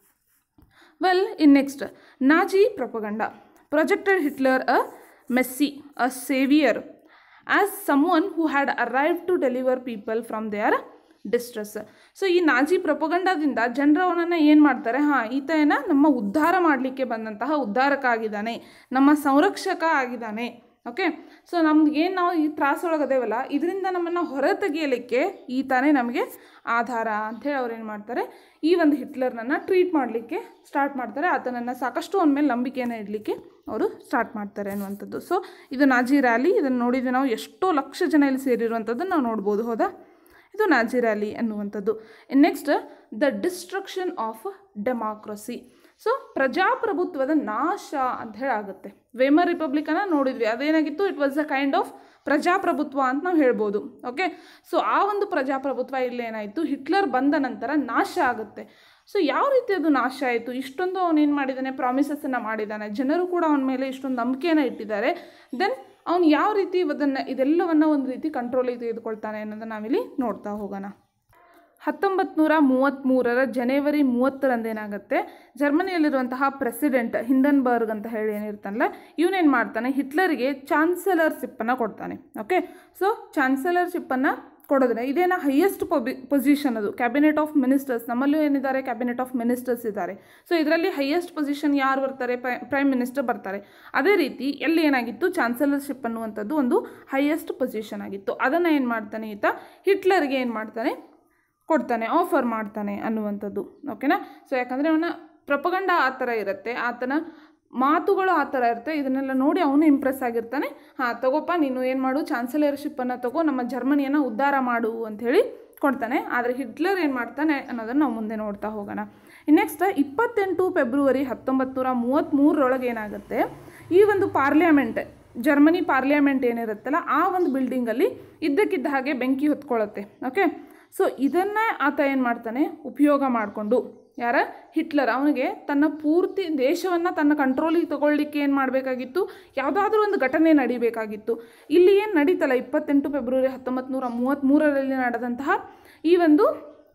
well in next Nazi propaganda projected Hitler a messiah a saviour as someone who had arrive to deliver people from their distress so ಈ ನಾಜಿ ಪ್ರೊಪಗಂಡದಿಂದ ಜನರು ಅವನನ್ನು ಏನು ಮಾಡ್ತಾರೆ ಹಾಂ ಈತ ಏನ ನಮ್ಮ ಉದ್ಧಾರ ಮಾಡಲಿಕ್ಕೆ ಬಂದಂತಹ ಉದ್ಧಾರಕ ಆಗಿದ್ದಾನೆ ನಮ್ಮ ಸಂರಕ್ಷಕ ಆಗಿದ್ದಾನೆ ಓಕೆ ಸೊ ನಮ್ಗೆ ಏನು ನಾವು ಈ ತ್ರಾಸೊಳಗದೇವಲ್ಲ ಇದರಿಂದ ನಮ್ಮನ್ನು ಹೊರ ತೆಗೆಯಲಿಕ್ಕೆ ಈತನೇ ನಮಗೆ ಆಧಾರ ಅಂಥೇಳಿ ಅವ್ರು ಏನು ಮಾಡ್ತಾರೆ ಈ ಒಂದು ಹಿಟ್ಲರ್ನನ್ನು ಟ್ರೀಟ್ ಮಾಡಲಿಕ್ಕೆ ಸ್ಟಾರ್ಟ್ ಮಾಡ್ತಾರೆ ಆತನನ್ನು ಸಾಕಷ್ಟು ಅವನ ಮೇಲೆ ನಂಬಿಕೆಯನ್ನು ಇಡಲಿಕ್ಕೆ ಅವರು ಸ್ಟಾರ್ಟ್ ಮಾಡ್ತಾರೆ ಅನ್ನುವಂಥದ್ದು ಸೊ ಇದು ನಾಜಿ ರ್ಯಾಲಿ ಇದನ್ನು ನೋಡಿದ್ವಿ ನಾವು ಎಷ್ಟೋ ಲಕ್ಷ ಜನ ಇಲ್ಲಿ ಸೇರಿರುವಂಥದ್ದನ್ನು ನಾವು ನೋಡ್ಬೋದು ಹೌದಾ ಇದು ನಾಜಿ ರ್ಯಾಲಿ ಅನ್ನುವಂಥದ್ದು next the destruction of democracy so ಪ್ರಜಾಪ್ರಭುತ್ವದ ನಾಶ ಅಂತ ಹೇಳಿ ಆಗುತ್ತೆ ವೇಮರ್ ರಿಪಬ್ಲಿಕನ ನೋಡಿದ್ವಿ ಅದೇನಾಗಿತ್ತು it was a kind of ಪ್ರಜಾಪ್ರಭುತ್ವ ಅಂತ ನಾವು ಹೇಳ್ಬೋದು ಓಕೆ ಸೊ ಆ ಒಂದು ಪ್ರಜಾಪ್ರಭುತ್ವ ಇಲ್ಲಿ ಏನಾಯಿತು ಹಿಟ್ಲರ್ ಬಂದ ನಂತರ ನಾಶ ಆಗುತ್ತೆ ಸೊ ಯಾವ ರೀತಿ ಅದು ನಾಶ ಆಯಿತು ಇಷ್ಟೊಂದು ಅವನೇನು ಮಾಡಿದ್ದಾನೆ ಪ್ರಾಮಿಸಸ್ಸನ್ನು ಮಾಡಿದ್ದಾನೆ ಜನರು ಕೂಡ ಅವನ ಮೇಲೆ ಇಷ್ಟೊಂದು ನಂಬಿಕೆಯನ್ನು ಇಟ್ಟಿದ್ದಾರೆ ದೆನ್ ಅವನು ಯಾವ ರೀತಿ ಅದನ್ನು ಇದೆಲ್ಲವನ್ನು ಒಂದು ರೀತಿ ಕಂಟ್ರೋಲಿಗೆ ತೆಗೆದುಕೊಳ್ತಾನೆ ಅನ್ನೋದನ್ನು ನಾವಿಲ್ಲಿ ನೋಡ್ತಾ ಹೋಗೋಣ ಹತ್ತೊಂಬತ್ತು ನೂರ ಮೂವತ್ತ್ಮೂರರ ಜನವರಿ ಮೂವತ್ತರಂದೇನಾಗುತ್ತೆ ಜರ್ಮನಿಯಲ್ಲಿರುವಂತಹ ಪ್ರೆಸಿಡೆಂಟ್ ಹಿಂಡನ್ಬರ್ಗ್ ಅಂತ ಹೇಳಿ ಏನಿರ್ತಾನಲ್ಲ ಇವನೇನು ಮಾಡ್ತಾನೆ ಹಿಟ್ಲರ್ಗೆ ಚಾನ್ಸಲರ್ಶಿಪ್ಪನ್ನು ಕೊಡ್ತಾನೆ ಓಕೆ ಸೊ ಚಾನ್ಸಲರ್ಶಿಪ್ಪನ್ನು ಕೊಡೋದ್ರೆ ಇದೇನ ಹೈಯೆಸ್ಟ್ ಪೊಬಿ ಪೊಸಿಷನ್ ಅದು ಕ್ಯಾಬಿನೆಟ್ ಆಫ್ ಮಿನಿಸ್ಟರ್ಸ್ ನಮ್ಮಲ್ಲೂ ಏನಿದ್ದಾರೆ ಕ್ಯಾಬಿನೆಟ್ ಆಫ್ ಮಿನಿಸ್ಟರ್ಸ್ ಇದ್ದಾರೆ ಸೊ ಇದರಲ್ಲಿ ಹೈಯೆಸ್ಟ್ ಪೊಸಿಷನ್ ಯಾರು ಬರ್ತಾರೆ ಪ್ರೈಮ್ ಮಿನಿಸ್ಟರ್ ಬರ್ತಾರೆ ಅದೇ ರೀತಿ ಎಲ್ಲಿ ಏನಾಗಿತ್ತು ಚಾನ್ಸಲರ್ಶಿಪ್ ಅನ್ನುವಂಥದ್ದು ಒಂದು ಹೈಯೆಸ್ಟ್ ಪೊಸಿಷನ್ ಆಗಿತ್ತು ಅದನ್ನು ಏನು ಮಾಡ್ತಾನೆ ಈತ ಹಿಟ್ಲರ್ಗೆ ಏನು ಮಾಡ್ತಾನೆ ಕೊಡ್ತಾನೆ ಆಫರ್ ಮಾಡ್ತಾನೆ ಅನ್ನುವಂಥದ್ದು ಓಕೆನಾ ಸೊ ಯಾಕಂದರೆ ಅವನ ಪ್ರಪಗಂಡ ಆ ಥರ ಇರುತ್ತೆ ಆತನ ಮಾತುಗಳು ಆ ಥರ ಇರುತ್ತೆ ಇದನ್ನೆಲ್ಲ ನೋಡಿ ಅವನು ಇಂಪ್ರೆಸ್ ಆಗಿರ್ತಾನೆ ಹಾಂ ತಗೋಪ್ಪ ನೀನು ಏನು ಮಾಡು ಚಾನ್ಸಲರ್ಶಿಪ್ಪನ್ನು ತಗೋ ನಮ್ಮ ಜರ್ಮನಿಯನ್ನು ಉದ್ಧಾರ ಮಾಡು ಅಂಥೇಳಿ ಕೊಡ್ತಾನೆ ಆದರೆ ಹಿಟ್ಲರ್ ಏನು ಮಾಡ್ತಾನೆ ಅನ್ನೋದನ್ನು ನಾವು ಮುಂದೆ ನೋಡ್ತಾ ಹೋಗೋಣ ನೆಕ್ಸ್ಟ್ ಇಪ್ಪತ್ತೆಂಟು ಫೆಬ್ರವರಿ ಹತ್ತೊಂಬತ್ತು ನೂರ ಮೂವತ್ತ್ಮೂರರೊಳಗೆ ಏನಾಗುತ್ತೆ ಈ ಒಂದು ಪಾರ್ಲಿಮೆಂಟ್ ಜರ್ಮನಿ ಪಾರ್ಲಿಮೆಂಟ್ ಏನಿರುತ್ತಲ್ಲ ಆ ಒಂದು ಬಿಲ್ಡಿಂಗಲ್ಲಿ ಇದ್ದಕ್ಕಿದ್ದ ಹಾಗೆ ಬೆಂಕಿ ಹೊತ್ಕೊಳ್ಳುತ್ತೆ ಓಕೆ ಸೊ ಇದನ್ನೇ ಆತ ಏನು ಮಾಡ್ತಾನೆ ಉಪಯೋಗ ಮಾಡಿಕೊಂಡು ಯಾರ ಹಿಟ್ಲರ್ ಅವನಿಗೆ ತನ್ನ ಪೂರ್ತಿ ದೇಶವನ್ನು ತನ್ನ ಕಂಟ್ರೋಲಿಗೆ ತಗೊಳ್ಳಿಕ್ಕೆ ಏನು ಮಾಡಬೇಕಾಗಿತ್ತು ಯಾವುದಾದ್ರೂ ಒಂದು ಘಟನೆ ನಡಿಬೇಕಾಗಿತ್ತು ಇಲ್ಲಿ ಏನು ನಡೀತಲ್ಲ ಇಪ್ಪತ್ತೆಂಟು ಫೆಬ್ರವರಿ ಹತ್ತೊಂಬತ್ತು ನೂರ ಮೂವತ್ತ್ಮೂರರಲ್ಲಿ ನಡೆದಂತಹ ಈ ಒಂದು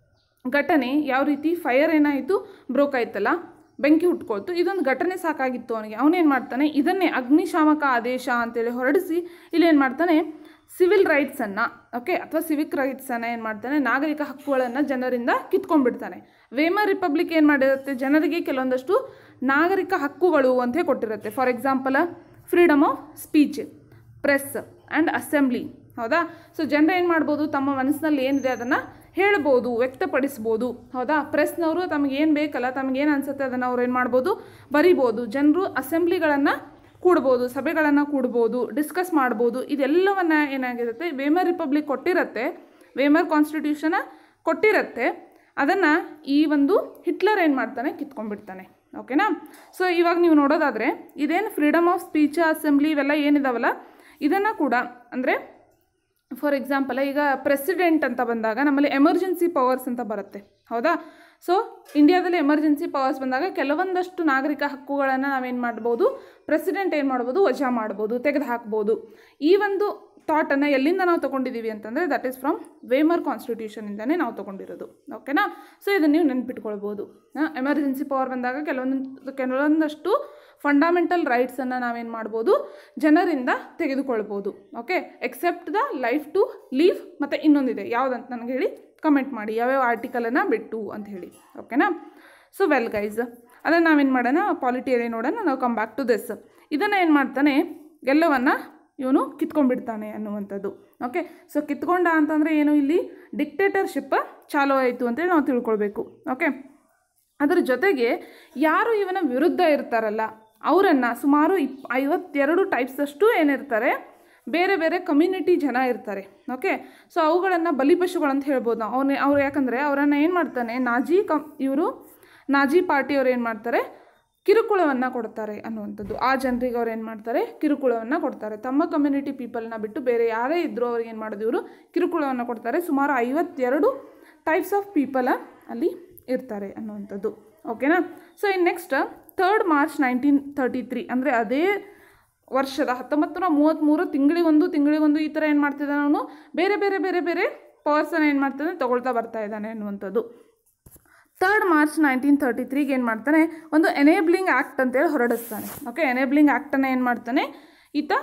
ಘಟನೆ ಯಾವ ರೀತಿ ಫೈರ್ ಏನಾಯಿತು ಬ್ರೋಕ್ ಆಯ್ತಲ್ಲ ಬೆಂಕಿ ಹುಟ್ಕೊಳ್ತು ಇದೊಂದು ಘಟನೆ ಸಾಕಾಗಿತ್ತು ಅವನಿಗೆ ಅವನೇನು ಮಾಡ್ತಾನೆ ಇದನ್ನೇ ಅಗ್ನಿಶಾಮಕ ಆದೇಶ ಅಂತೇಳಿ ಹೊರಡಿಸಿ ಇಲ್ಲಿ ಏನು ಮಾಡ್ತಾನೆ ಸಿವಿಲ್ ರೈಟ್ಸನ್ನು ಓಕೆ ಅಥವಾ ಸಿವಿಕ್ ರೈಟ್ಸನ್ನು ಏನು ಮಾಡ್ತಾನೆ ನಾಗರಿಕ ಹಕ್ಕುಗಳನ್ನು ಜನರಿಂದ ಕಿತ್ಕೊಂಡ್ಬಿಡ್ತಾನೆ ವೇಮರ್ ರಿಪಬ್ಲಿಕ್ ಏನು ಮಾಡಿರುತ್ತೆ ಜನರಿಗೆ ಕೆಲವೊಂದಷ್ಟು ನಾಗರಿಕ ಹಕ್ಕುಗಳು ಅಂತ ಕೊಟ್ಟಿರುತ್ತೆ for example freedom of speech press and assembly ಹೌದಾ ಸೊ ಜನರು ಏನು ಮಾಡ್ಬೋದು ತಮ್ಮ ಮನಸ್ಸಿನಲ್ಲಿ ಏನಿದೆ ಅದನ್ನು ಹೇಳ್ಬೋದು ವ್ಯಕ್ತಪಡಿಸ್ಬೋದು ಹೌದಾ ಪ್ರೆಸ್ನವರು ತಮಗೆ ಏನು ಬೇಕಲ್ಲ ತಮಗೇನು ಅನಿಸುತ್ತೆ ಅದನ್ನು ಅವ್ರು ಏನು ಮಾಡ್ಬೋದು ಬರಿಬೋದು ಜನರು ಅಸೆಂಬ್ಲಿಗಳನ್ನು ಕೂಡ್ಬೋದು ಸಭೆಗಳನ್ನು ಕೂಡ್ಬೋದು ಡಿಸ್ಕಸ್ ಮಾಡ್ಬೋದು ಇದೆಲ್ಲವನ್ನ ಏನಾಗಿರುತ್ತೆ ವೇಮರ್ ರಿಪಬ್ಲಿಕ್ ಕೊಟ್ಟಿರುತ್ತೆ ವೇಮರ್ ಕಾನ್ಸ್ಟಿಟ್ಯೂಷನ ಕೊಟ್ಟಿರುತ್ತೆ ಅದನ್ನು ಈ ಒಂದು ಹಿಟ್ಲರ್ ಏನು ಮಾಡ್ತಾನೆ ಕಿತ್ಕೊಂಡ್ಬಿಡ್ತಾನೆ ಓಕೆನಾ ಸೊ ಇವಾಗ ನೀವು ನೋಡೋದಾದರೆ ಇದೇನು ಫ್ರೀಡಮ್ ಆಫ್ ಸ್ಪೀಚ್ ಅಸೆಂಬ್ಲಿ ಇವೆಲ್ಲ ಏನಿದಾವಲ್ಲ ಇದನ್ನು ಕೂಡ ಅಂದರೆ ಫಾರ್ ಎಕ್ಸಾಂಪಲ್ ಈಗ ಪ್ರೆಸಿಡೆಂಟ್ ಅಂತ ಬಂದಾಗ ನಮ್ಮಲ್ಲಿ ಎಮರ್ಜೆನ್ಸಿ ಪವರ್ಸ್ ಅಂತ ಬರುತ್ತೆ ಹೌದಾ ಸೊ ಇಂಡಿಯಾದಲ್ಲಿ ಎಮರ್ಜೆನ್ಸಿ ಪವರ್ಸ್ ಬಂದಾಗ ಕೆಲವೊಂದಷ್ಟು ನಾಗರಿಕ ಹಕ್ಕುಗಳನ್ನು ನಾವೇನು ಮಾಡ್ಬೋದು ಪ್ರೆಸಿಡೆಂಟ್ ಏನು ಮಾಡ್ಬೋದು ವಜಾ ಮಾಡ್ಬೋದು ತೆಗೆದು ಹಾಕ್ಬೋದು ಈ ಒಂದು ಥಾಟನ್ನು ಎಲ್ಲಿಂದ ನಾವು ತೊಗೊಂಡಿದ್ದೀವಿ ಅಂತಂದರೆ ದಟ್ ಈಸ್ ಫ್ರಮ್ ವೇಮರ್ ಕಾನ್ಸ್ಟಿಟ್ಯೂಷನಿಂದನೇ ನಾವು ತೊಗೊಂಡಿರೋದು ಓಕೆನಾ ಸೊ ಇದನ್ನು ನೀವು ನೆನ್ಪಿಟ್ಕೊಳ್ಬೋದು ಎಮರ್ಜೆನ್ಸಿ ಪವರ್ ಬಂದಾಗ ಕೆಲವೊಂದು ಕೆಲವೊಂದಷ್ಟು ಫಂಡಮೆಂಟಲ್ ರೈಟ್ಸನ್ನು ನಾವೇನು ಮಾಡ್ಬೋದು ಜನರಿಂದ ತೆಗೆದುಕೊಳ್ಬೋದು okay except the life to live ಮತ್ತು ಇನ್ನೊಂದಿದೆ ಯಾವುದಂತ ನನಗೆ ಹೇಳಿ ಕಮೆಂಟ್ ಮಾಡಿ ಯಾವ್ಯಾವ ಆರ್ಟಿಕಲನ್ನು ಬಿಟ್ಟು ಅಂತ ಹೇಳಿ ಓಕೆನಾ ಸೊ ವೆಲ್ ಗೈಸ್ ಅದನ್ನು ನಾವೇನು ಮಾಡೋಣ ಪಾಲಿಟಿಯಲ್ಲಿ ನೋಡೋಣ ನಾವು ಕಮ್ ಬ್ಯಾಕ್ ಟು ದಿಸ್ ಇದನ್ನು ಏನು ಮಾಡ್ತಾನೆ ಎಲ್ಲವನ್ನು ಇವನು ಕಿತ್ಕೊಂಡ್ಬಿಡ್ತಾನೆ ಅನ್ನುವಂಥದ್ದು ಓಕೆ ಸೊ ಕಿತ್ಕೊಂಡ ಅಂತಂದರೆ ಏನು ಇಲ್ಲಿ ಡಿಕ್ಟೇಟರ್ಶಿಪ್ ಚಾಲೂ ಆಯಿತು ಅಂತೇಳಿ ನಾವು ತಿಳ್ಕೊಳ್ಬೇಕು ಓಕೆ ಅದರ ಜೊತೆಗೆ ಯಾರು ಇವನ ವಿರುದ್ಧ ಇರ್ತಾರಲ್ಲ ಅವರನ್ನು ಸುಮಾರು ಇಪ್ ಐವತ್ತೆರಡು ಟೈಪ್ಸಷ್ಟು ಏನಿರ್ತಾರೆ ಬೇರೆ ಬೇರೆ ಕಮ್ಯುನಿಟಿ ಜನ ಇರ್ತಾರೆ ಓಕೆ ಸೊ ಅವುಗಳನ್ನು ಬಲಿಪಶುಗಳಂತ ಹೇಳ್ಬೋದು ನಾವು ಅವನ್ನ ಅವ್ರು ಯಾಕಂದರೆ ಅವರನ್ನು ಏನು ಮಾಡ್ತಾನೆ ನಾಜಿ ಕಮ್ ಇವರು ನಾಜಿ ಪಾರ್ಟಿಯವ್ರು ಏನು ಮಾಡ್ತಾರೆ ಕಿರುಕುಳವನ್ನು ಕೊಡ್ತಾರೆ ಅನ್ನುವಂಥದ್ದು ಆ ಜನರಿಗೆ ಅವ್ರು ಏನು ಮಾಡ್ತಾರೆ ಕಿರುಕುಳವನ್ನು ಕೊಡ್ತಾರೆ ತಮ್ಮ ಕಮ್ಯುನಿಟಿ ಪೀಪಲ್ನ ಬಿಟ್ಟು ಬೇರೆ ಯಾರೇ ಇದ್ದರೂ ಅವ್ರಿಗೆ ಏನು ಮಾಡೋದು ಇವರು ಕಿರುಕುಳವನ್ನು ಕೊಡ್ತಾರೆ ಸುಮಾರು ಐವತ್ತೆರಡು ಟೈಪ್ಸ್ ಆಫ್ ಪೀಪಲ ಅಲ್ಲಿ ಇರ್ತಾರೆ ಅನ್ನುವಂಥದ್ದು ಓಕೆನಾ so in next third March nineteen thirty three ಅಂದರೆ ಅದೇ ವರ್ಷದ ಹತ್ತೊಂಬತ್ತು ನೂರ ಮೂವತ್ತ್ಮೂರು ತಿಂಗಳಿಗೊಂದು ತಿಂಗಳಿಗೊಂದು ಈ ಥರ ಏನು ಮಾಡ್ತಿದ್ದಾನೆ ಅವನು ಬೇರೆ ಬೇರೆ ಬೇರೆ ಬೇರೆ ಪವರ್ಸನ್ನು ಏನು ಮಾಡ್ತಾನೆ ತಗೊಳ್ತಾ ಬರ್ತಾ ಇದ್ದಾನೆ ಅನ್ನುವಂಥದ್ದು ಥರ್ಡ್ ಮಾರ್ಚ್ ನೈನ್ಟೀನ್ ತರ್ಟಿ ತ್ರೀಗೆ ಏನು ಮಾಡ್ತಾನೆ ಒಂದು ಎನೇಬ್ಲಿಂಗ್ ಆ್ಯಕ್ಟ್ ಅಂತೇಳಿ ಹೊರಡಿಸ್ತಾನೆ ಓಕೆ ಎನೇಬ್ಲಿಂಗ್ ಆ್ಯಕ್ಟನ್ನು ಏನು ಮಾಡ್ತಾನೆ ಈತ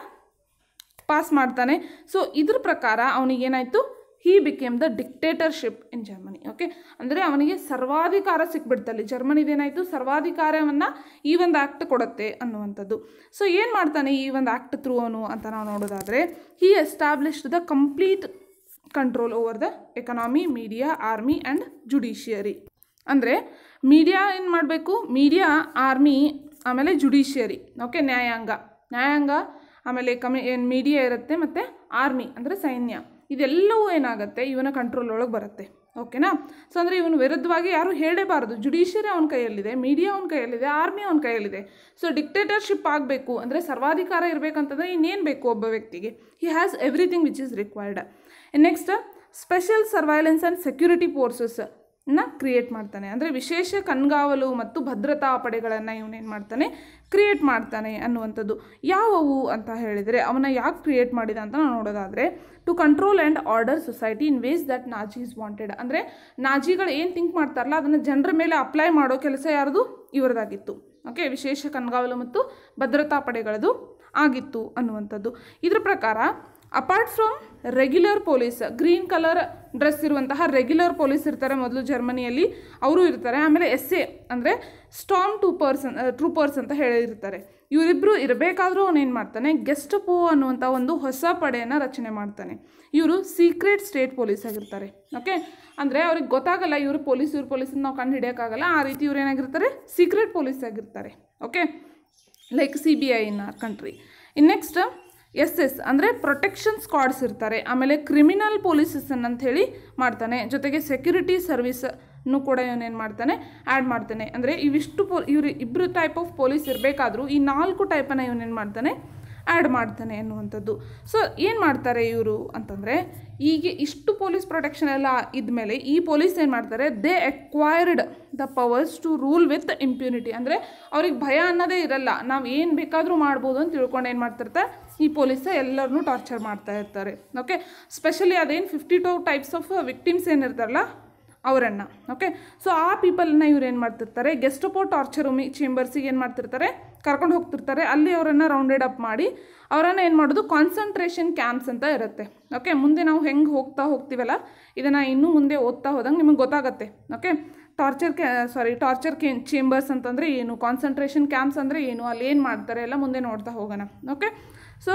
ಪಾಸ್ ಮಾಡ್ತಾನೆ ಸೊ ಇದ್ರ ಪ್ರಕಾರ ಅವನಿಗೇನಾಯಿತು he became the dictatorship in Germany okay ಅಂದರೆ ಅವನಿಗೆ ಸರ್ವಾಧಿಕಾರ ಸಿಕ್ಬಿಡ್ತಲ್ಲಿ ಜರ್ಮನಿದೇನಾಯಿತು ಸರ್ವಾಧಿಕಾರವನ್ನು ಈ ಒಂದು ಆ್ಯಕ್ಟ್ ಕೊಡುತ್ತೆ ಅನ್ನುವಂಥದ್ದು ಸೊ ಏನು ಮಾಡ್ತಾನೆ ಈ ಒಂದು ಆ್ಯಕ್ಟ್ ಥ್ರೂ ಅವನು ಅಂತ ನಾವು ನೋಡೋದಾದರೆ he established the complete control over the economy media army and judiciary ಅಂದರೆ ಮೀಡಿಯಾ ಏನು ಮಾಡಬೇಕು ಮೀಡಿಯಾ ಆರ್ಮಿ ಆಮೇಲೆ ಜುಡಿಷಿಯರಿ ಓಕೆ ನ್ಯಾಯಾಂಗ ನ್ಯಾಯಾಂಗ ಆಮೇಲೆ ಕಮಿ ಏನು ಮೀಡಿಯಾ ಇರುತ್ತೆ ಮತ್ತು ಆರ್ಮಿ ಅಂದರೆ ಸೈನ್ಯ ಇದೆಲ್ಲವೂ ಏನಾಗುತ್ತೆ ಇವನ ಕಂಟ್ರೋಲ್ ಒಳಗೆ ಬರುತ್ತೆ ಓಕೆನಾ ಸೊ ಅಂದರೆ ಇವನು ವಿರುದ್ಧವಾಗಿ ಯಾರು ಹೇಳಲೇಬಾರದು ಜುಡಿಷಿಯರಿ ಅವನ ಕೈಯಲ್ಲಿದೆ ಮೀಡಿಯಾ ಅವನ ಕೈಯಲ್ಲಿದೆ ಆರ್ಮಿ ಅವನ ಕೈಯಲ್ಲಿದೆ ಸೊ ಡಿಕ್ಟೇಟರ್ಶಿಪ್ ಆಗಬೇಕು ಅಂದರೆ ಸರ್ವಾಧಿಕಾರ ಇರಬೇಕಂತಂದರೆ ಇನ್ನೇನು ಬೇಕು ಒಬ್ಬ ವ್ಯಕ್ತಿಗೆ he has everything which is required next special surveillance and security forces ನ ಕ್ರಿಯೇಟ್ ಮಾಡ್ತಾನೆ ಅಂದರೆ ವಿಶೇಷ ಕಣ್ಗಾವಲು ಮತ್ತು ಭದ್ರತಾ ಪಡೆಗಳನ್ನು ಇವನೇನು ಮಾಡ್ತಾನೆ ಕ್ರಿಯೇಟ್ ಮಾಡ್ತಾನೆ ಅನ್ನುವಂಥದ್ದು ಯಾವುವು ಅಂತ ಹೇಳಿದರೆ ಅವನ ಯಾಕೆ ಕ್ರಿಯೇಟ್ ಮಾಡಿದ ಅಂತ ನಾವು ನೋಡೋದಾದರೆ to control and order society in ways that Nazi is wanted ಅಂದರೆ ನಾಜಿಗಳು ಏನು ಥಿಂಕ್ ಮಾಡ್ತಾರಲ್ಲ ಅದನ್ನು ಜನರ ಮೇಲೆ ಅಪ್ಲೈ ಮಾಡೋ ಕೆಲಸ ಯಾರ್ದು ಇವರದಾಗಿತ್ತು ಓಕೆ ವಿಶೇಷ ಕಣ್ಗಾವಲು ಮತ್ತು ಭದ್ರತಾ ಪಡೆಗಳದು ಆಗಿತ್ತು ಅನ್ನುವಂಥದ್ದು ಇದ್ರ ಪ್ರಕಾರ apart from regular police green colour dress ಇರುವಂತಹ ರೆಗ್ಯುಲರ್ ಪೊಲೀಸ್ ಇರ್ತಾರೆ ಮೊದಲು ಜರ್ಮನಿಯಲ್ಲಿ ಅವರು ಇರ್ತಾರೆ ಆಮೇಲೆ ಎಸ್ ಎ ಅಂದರೆ ಸ್ಟಾಮ್ ಟೂ ಪರ್ಸನ್ ಟ್ರೂಪರ್ಸ್ ಅಂತ ಹೇಳಿರ್ತಾರೆ ಇವರಿಬ್ಬರು ಇರಬೇಕಾದ್ರೂ ಅವನೇನು ಮಾಡ್ತಾನೆ ಗೆಸ್ಟ್ ಪೋ ಅನ್ನುವಂಥ ಒಂದು ಹೊಸ ಪಡೆಯನ್ನು ರಚನೆ ಮಾಡ್ತಾನೆ ಇವರು ಸೀಕ್ರೆಟ್ ಸ್ಟೇಟ್ ಪೊಲೀಸ್ ಆಗಿರ್ತಾರೆ ಓಕೆ ಅಂದರೆ ಅವ್ರಿಗೆ ಗೊತ್ತಾಗಲ್ಲ ಇವರು ಪೊಲೀಸ್ ಇವ್ರು ಪೊಲೀಸನ್ನ ನಾವು ಕಂಡು ಹಿಡಿಯೋಕ್ಕಾಗಲ್ಲ ಆ ರೀತಿ ಇವ್ರು ಏನಾಗಿರ್ತಾರೆ ಸೀಕ್ರೆಟ್ ಪೊಲೀಸ್ ಆಗಿರ್ತಾರೆ okay like C B I in our country in next S S ಅಂದರೆ ಪ್ರೊಟೆಕ್ಷನ್ ಸ್ಕ್ವಾಡ್ಸ್ ಇರ್ತಾರೆ ಆಮೇಲೆ ಕ್ರಿಮಿನಲ್ ಪೊಲೀಸಸ್ ಅಂತ ಹೇಳಿ ಮಾಡ್ತಾನೆ ಜೊತೆಗೆ ಸೆಕ್ಯೂರಿಟಿ ಸರ್ವಿಸನ್ನು ಕೂಡ ಇವನೇನು ಮಾಡ್ತಾನೆ ಆ್ಯಡ್ ಮಾಡ್ತಾನೆ ಅಂದರೆ ಇವಿಷ್ಟು ಪೊ ಇವರು ಇಬ್ಬರು ಟೈಪ್ ಆಫ್ ಪೊಲೀಸ್ ಇರಬೇಕಾದ್ರೂ ಈ ನಾಲ್ಕು ಟೈಪನ್ನು ಇವನೇನು ಮಾಡ್ತಾನೆ ಆ್ಯಡ್ ಮಾಡ್ತಾನೆ ಅನ್ನುವಂಥದ್ದು ಸೊ ಏನು ಮಾಡ್ತಾರೆ ಇವರು ಅಂತಂದರೆ ಈಗ ಇಷ್ಟು ಪೊಲೀಸ್ ಪ್ರೊಟೆಕ್ಷನ್ ಎಲ್ಲ ಇದ್ಮೇಲೆ ಈ ಪೊಲೀಸ್ ಏನು ಮಾಡ್ತಾರೆ they acquired the powers to rule with impunity ಅಂದರೆ ಅವ್ರಿಗೆ ಭಯ ಅನ್ನೋದೇ ಇರಲ್ಲ ನಾವು ಏನು ಬೇಕಾದರೂ ಮಾಡ್ಬೋದು ಅಂತ ತಿಳ್ಕೊಂಡು ಏನು ಮಾಡ್ತಿರ್ತಾರೆ ಈ ಪೊಲೀಸ ಎಲ್ಲರನ್ನೂ ಟಾರ್ಚರ್ ಮಾಡ್ತಾ ಇರ್ತಾರೆ ಓಕೆ ಸ್ಪೆಷಲಿ ಅದೇನು fifty two types of victims ಏನಿರ್ತಾರಲ್ಲ ಅವರನ್ನು ಓಕೆ ಸೊ ಆ ಪೀಪಲ್ನ ಇವ್ರು ಏನು ಮಾಡ್ತಿರ್ತಾರೆ ಗೆಸ್ಟ್ ಪೋ ಟಾರ್ಚರ್ ರೂಮಿ ಚೇಂಬರ್ಸಿಗೆ ಏನು ಮಾಡ್ತಿರ್ತಾರೆ ಕರ್ಕೊಂಡು ಹೋಗ್ತಿರ್ತಾರೆ ಅಲ್ಲಿ ಅವರನ್ನು ರೌಂಡೆಡ್ ಅಪ್ ಮಾಡಿ ಅವರನ್ನು ಏನು ಮಾಡೋದು ಕಾನ್ಸಂಟ್ರೇಷನ್ ಕ್ಯಾಂಪ್ಸ್ ಅಂತ ಇರುತ್ತೆ ಓಕೆ ಮುಂದೆ ನಾವು ಹೆಂಗೆ ಹೋಗ್ತಾ ಹೋಗ್ತೀವಲ್ಲ ಇದನ್ನು ಇನ್ನೂ ಮುಂದೆ ಓದ್ತಾ ಹೋದಂಗೆ ನಿಮಗೆ ಗೊತ್ತಾಗುತ್ತೆ ಓಕೆ ಟಾರ್ಚರ್ ಕ್ಯಾ ಸಾರಿ ಟಾರ್ಚರ್ ಕೆ ಚೇಂಬರ್ಸ್ ಅಂತಂದರೆ ಏನು ಕಾನ್ಸಂಟ್ರೇಷನ್ ಕ್ಯಾಂಪ್ಸ್ ಅಂದರೆ ಏನು ಅಲ್ಲಿ ಏನು ಮಾಡ್ತಾರೆ ಎಲ್ಲ ಮುಂದೆ ನೋಡ್ತಾ ಹೋಗೋಣ ಓಕೆ ಸೊ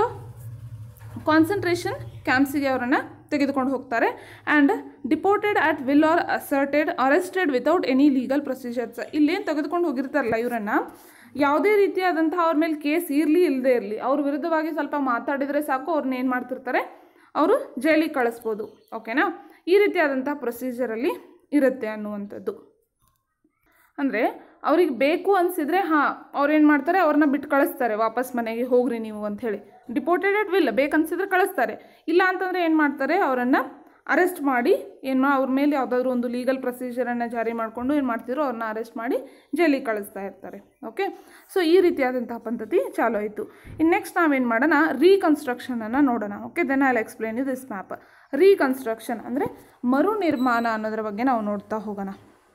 ಕಾನ್ಸಂಟ್ರೇಷನ್ ಕ್ಯಾಂಪ್ಸಿಗೆ ಅವರನ್ನು ತೆಗೆದುಕೊಂಡು ಹೋಗ್ತಾರೆ and deported at will or assorted arrested without any legal procedures ಇಲ್ಲೇನು ತೆಗೆದುಕೊಂಡು ಹೋಗಿರ್ತಾರಲ್ಲ ಇವರನ್ನು ಯಾವುದೇ ರೀತಿಯಾದಂತಹ ಅವ್ರ ಮೇಲೆ ಕೇಸ್ ಇರಲಿ ಇಲ್ಲದೆ ಇರಲಿ ಅವ್ರ ವಿರುದ್ಧವಾಗಿ ಸ್ವಲ್ಪ ಮಾತಾಡಿದರೆ ಸಾಕು ಅವ್ರನ್ನ ಏನು ಮಾಡ್ತಿರ್ತಾರೆ ಅವರು ಜೈಲಿಗೆ ಕಳಿಸ್ಬೋದು ಓಕೆನಾ ಈ ರೀತಿಯಾದಂಥ ಪ್ರೊಸೀಜರಲ್ಲಿ ಇರುತ್ತೆ ಅನ್ನುವಂಥದ್ದು ಅಂದರೆ ಅವ್ರಿಗೆ ಬೇಕು ಅನಿಸಿದ್ರೆ ಹಾಂ ಅವ್ರು ಏನು ಮಾಡ್ತಾರೆ ಅವ್ರನ್ನ ಬಿಟ್ಟು ಕಳಿಸ್ತಾರೆ ವಾಪಸ್ ಮನೆಗೆ ಹೋಗ್ರಿ ನೀವು ಅಂತ ಹೇಳಿ ಡಿಪೋರ್ಟೆಡ್ ಎಟ್ ವಿಲ್ ಬೇಕನ್ಸಿದ್ರೆ ಕಳಿಸ್ತಾರೆ ಇಲ್ಲ ಅಂತಂದರೆ ಏನು ಮಾಡ್ತಾರೆ ಅವರನ್ನು ಅರೆಸ್ಟ್ ಮಾಡಿ ಏನು ಅವ್ರ ಮೇಲೆ ಯಾವುದಾದ್ರೂ ಒಂದು ಲೀಗಲ್ ಪ್ರೊಸೀಜರನ್ನು ಜಾರಿ ಮಾಡಿಕೊಂಡು ಏನು ಮಾಡ್ತಿದ್ರು ಅವ್ರನ್ನ ಅರೆಸ್ಟ್ ಮಾಡಿ ಜೈಲಿಗೆ ಕಳಿಸ್ತಾ ಇರ್ತಾರೆ ಓಕೆ ಸೊ ಈ ರೀತಿಯಾದಂತಹ ಪದ್ಧತಿ ಚಾಲು ಆಯಿತು ಇನ್ನು ನೆಕ್ಸ್ಟ್ ನಾವೇನು ಮಾಡೋಣ ರೀಕನ್ಸ್ಟ್ರಕ್ಷನನ್ನು ನೋಡೋಣ okay then I explain you this map reconstruction ಅಂದರೆ ಮರು ನಿರ್ಮಾಣ ಅನ್ನೋದ್ರ ಬಗ್ಗೆ ನಾವು ನೋಡ್ತಾ ಹೋಗೋಣ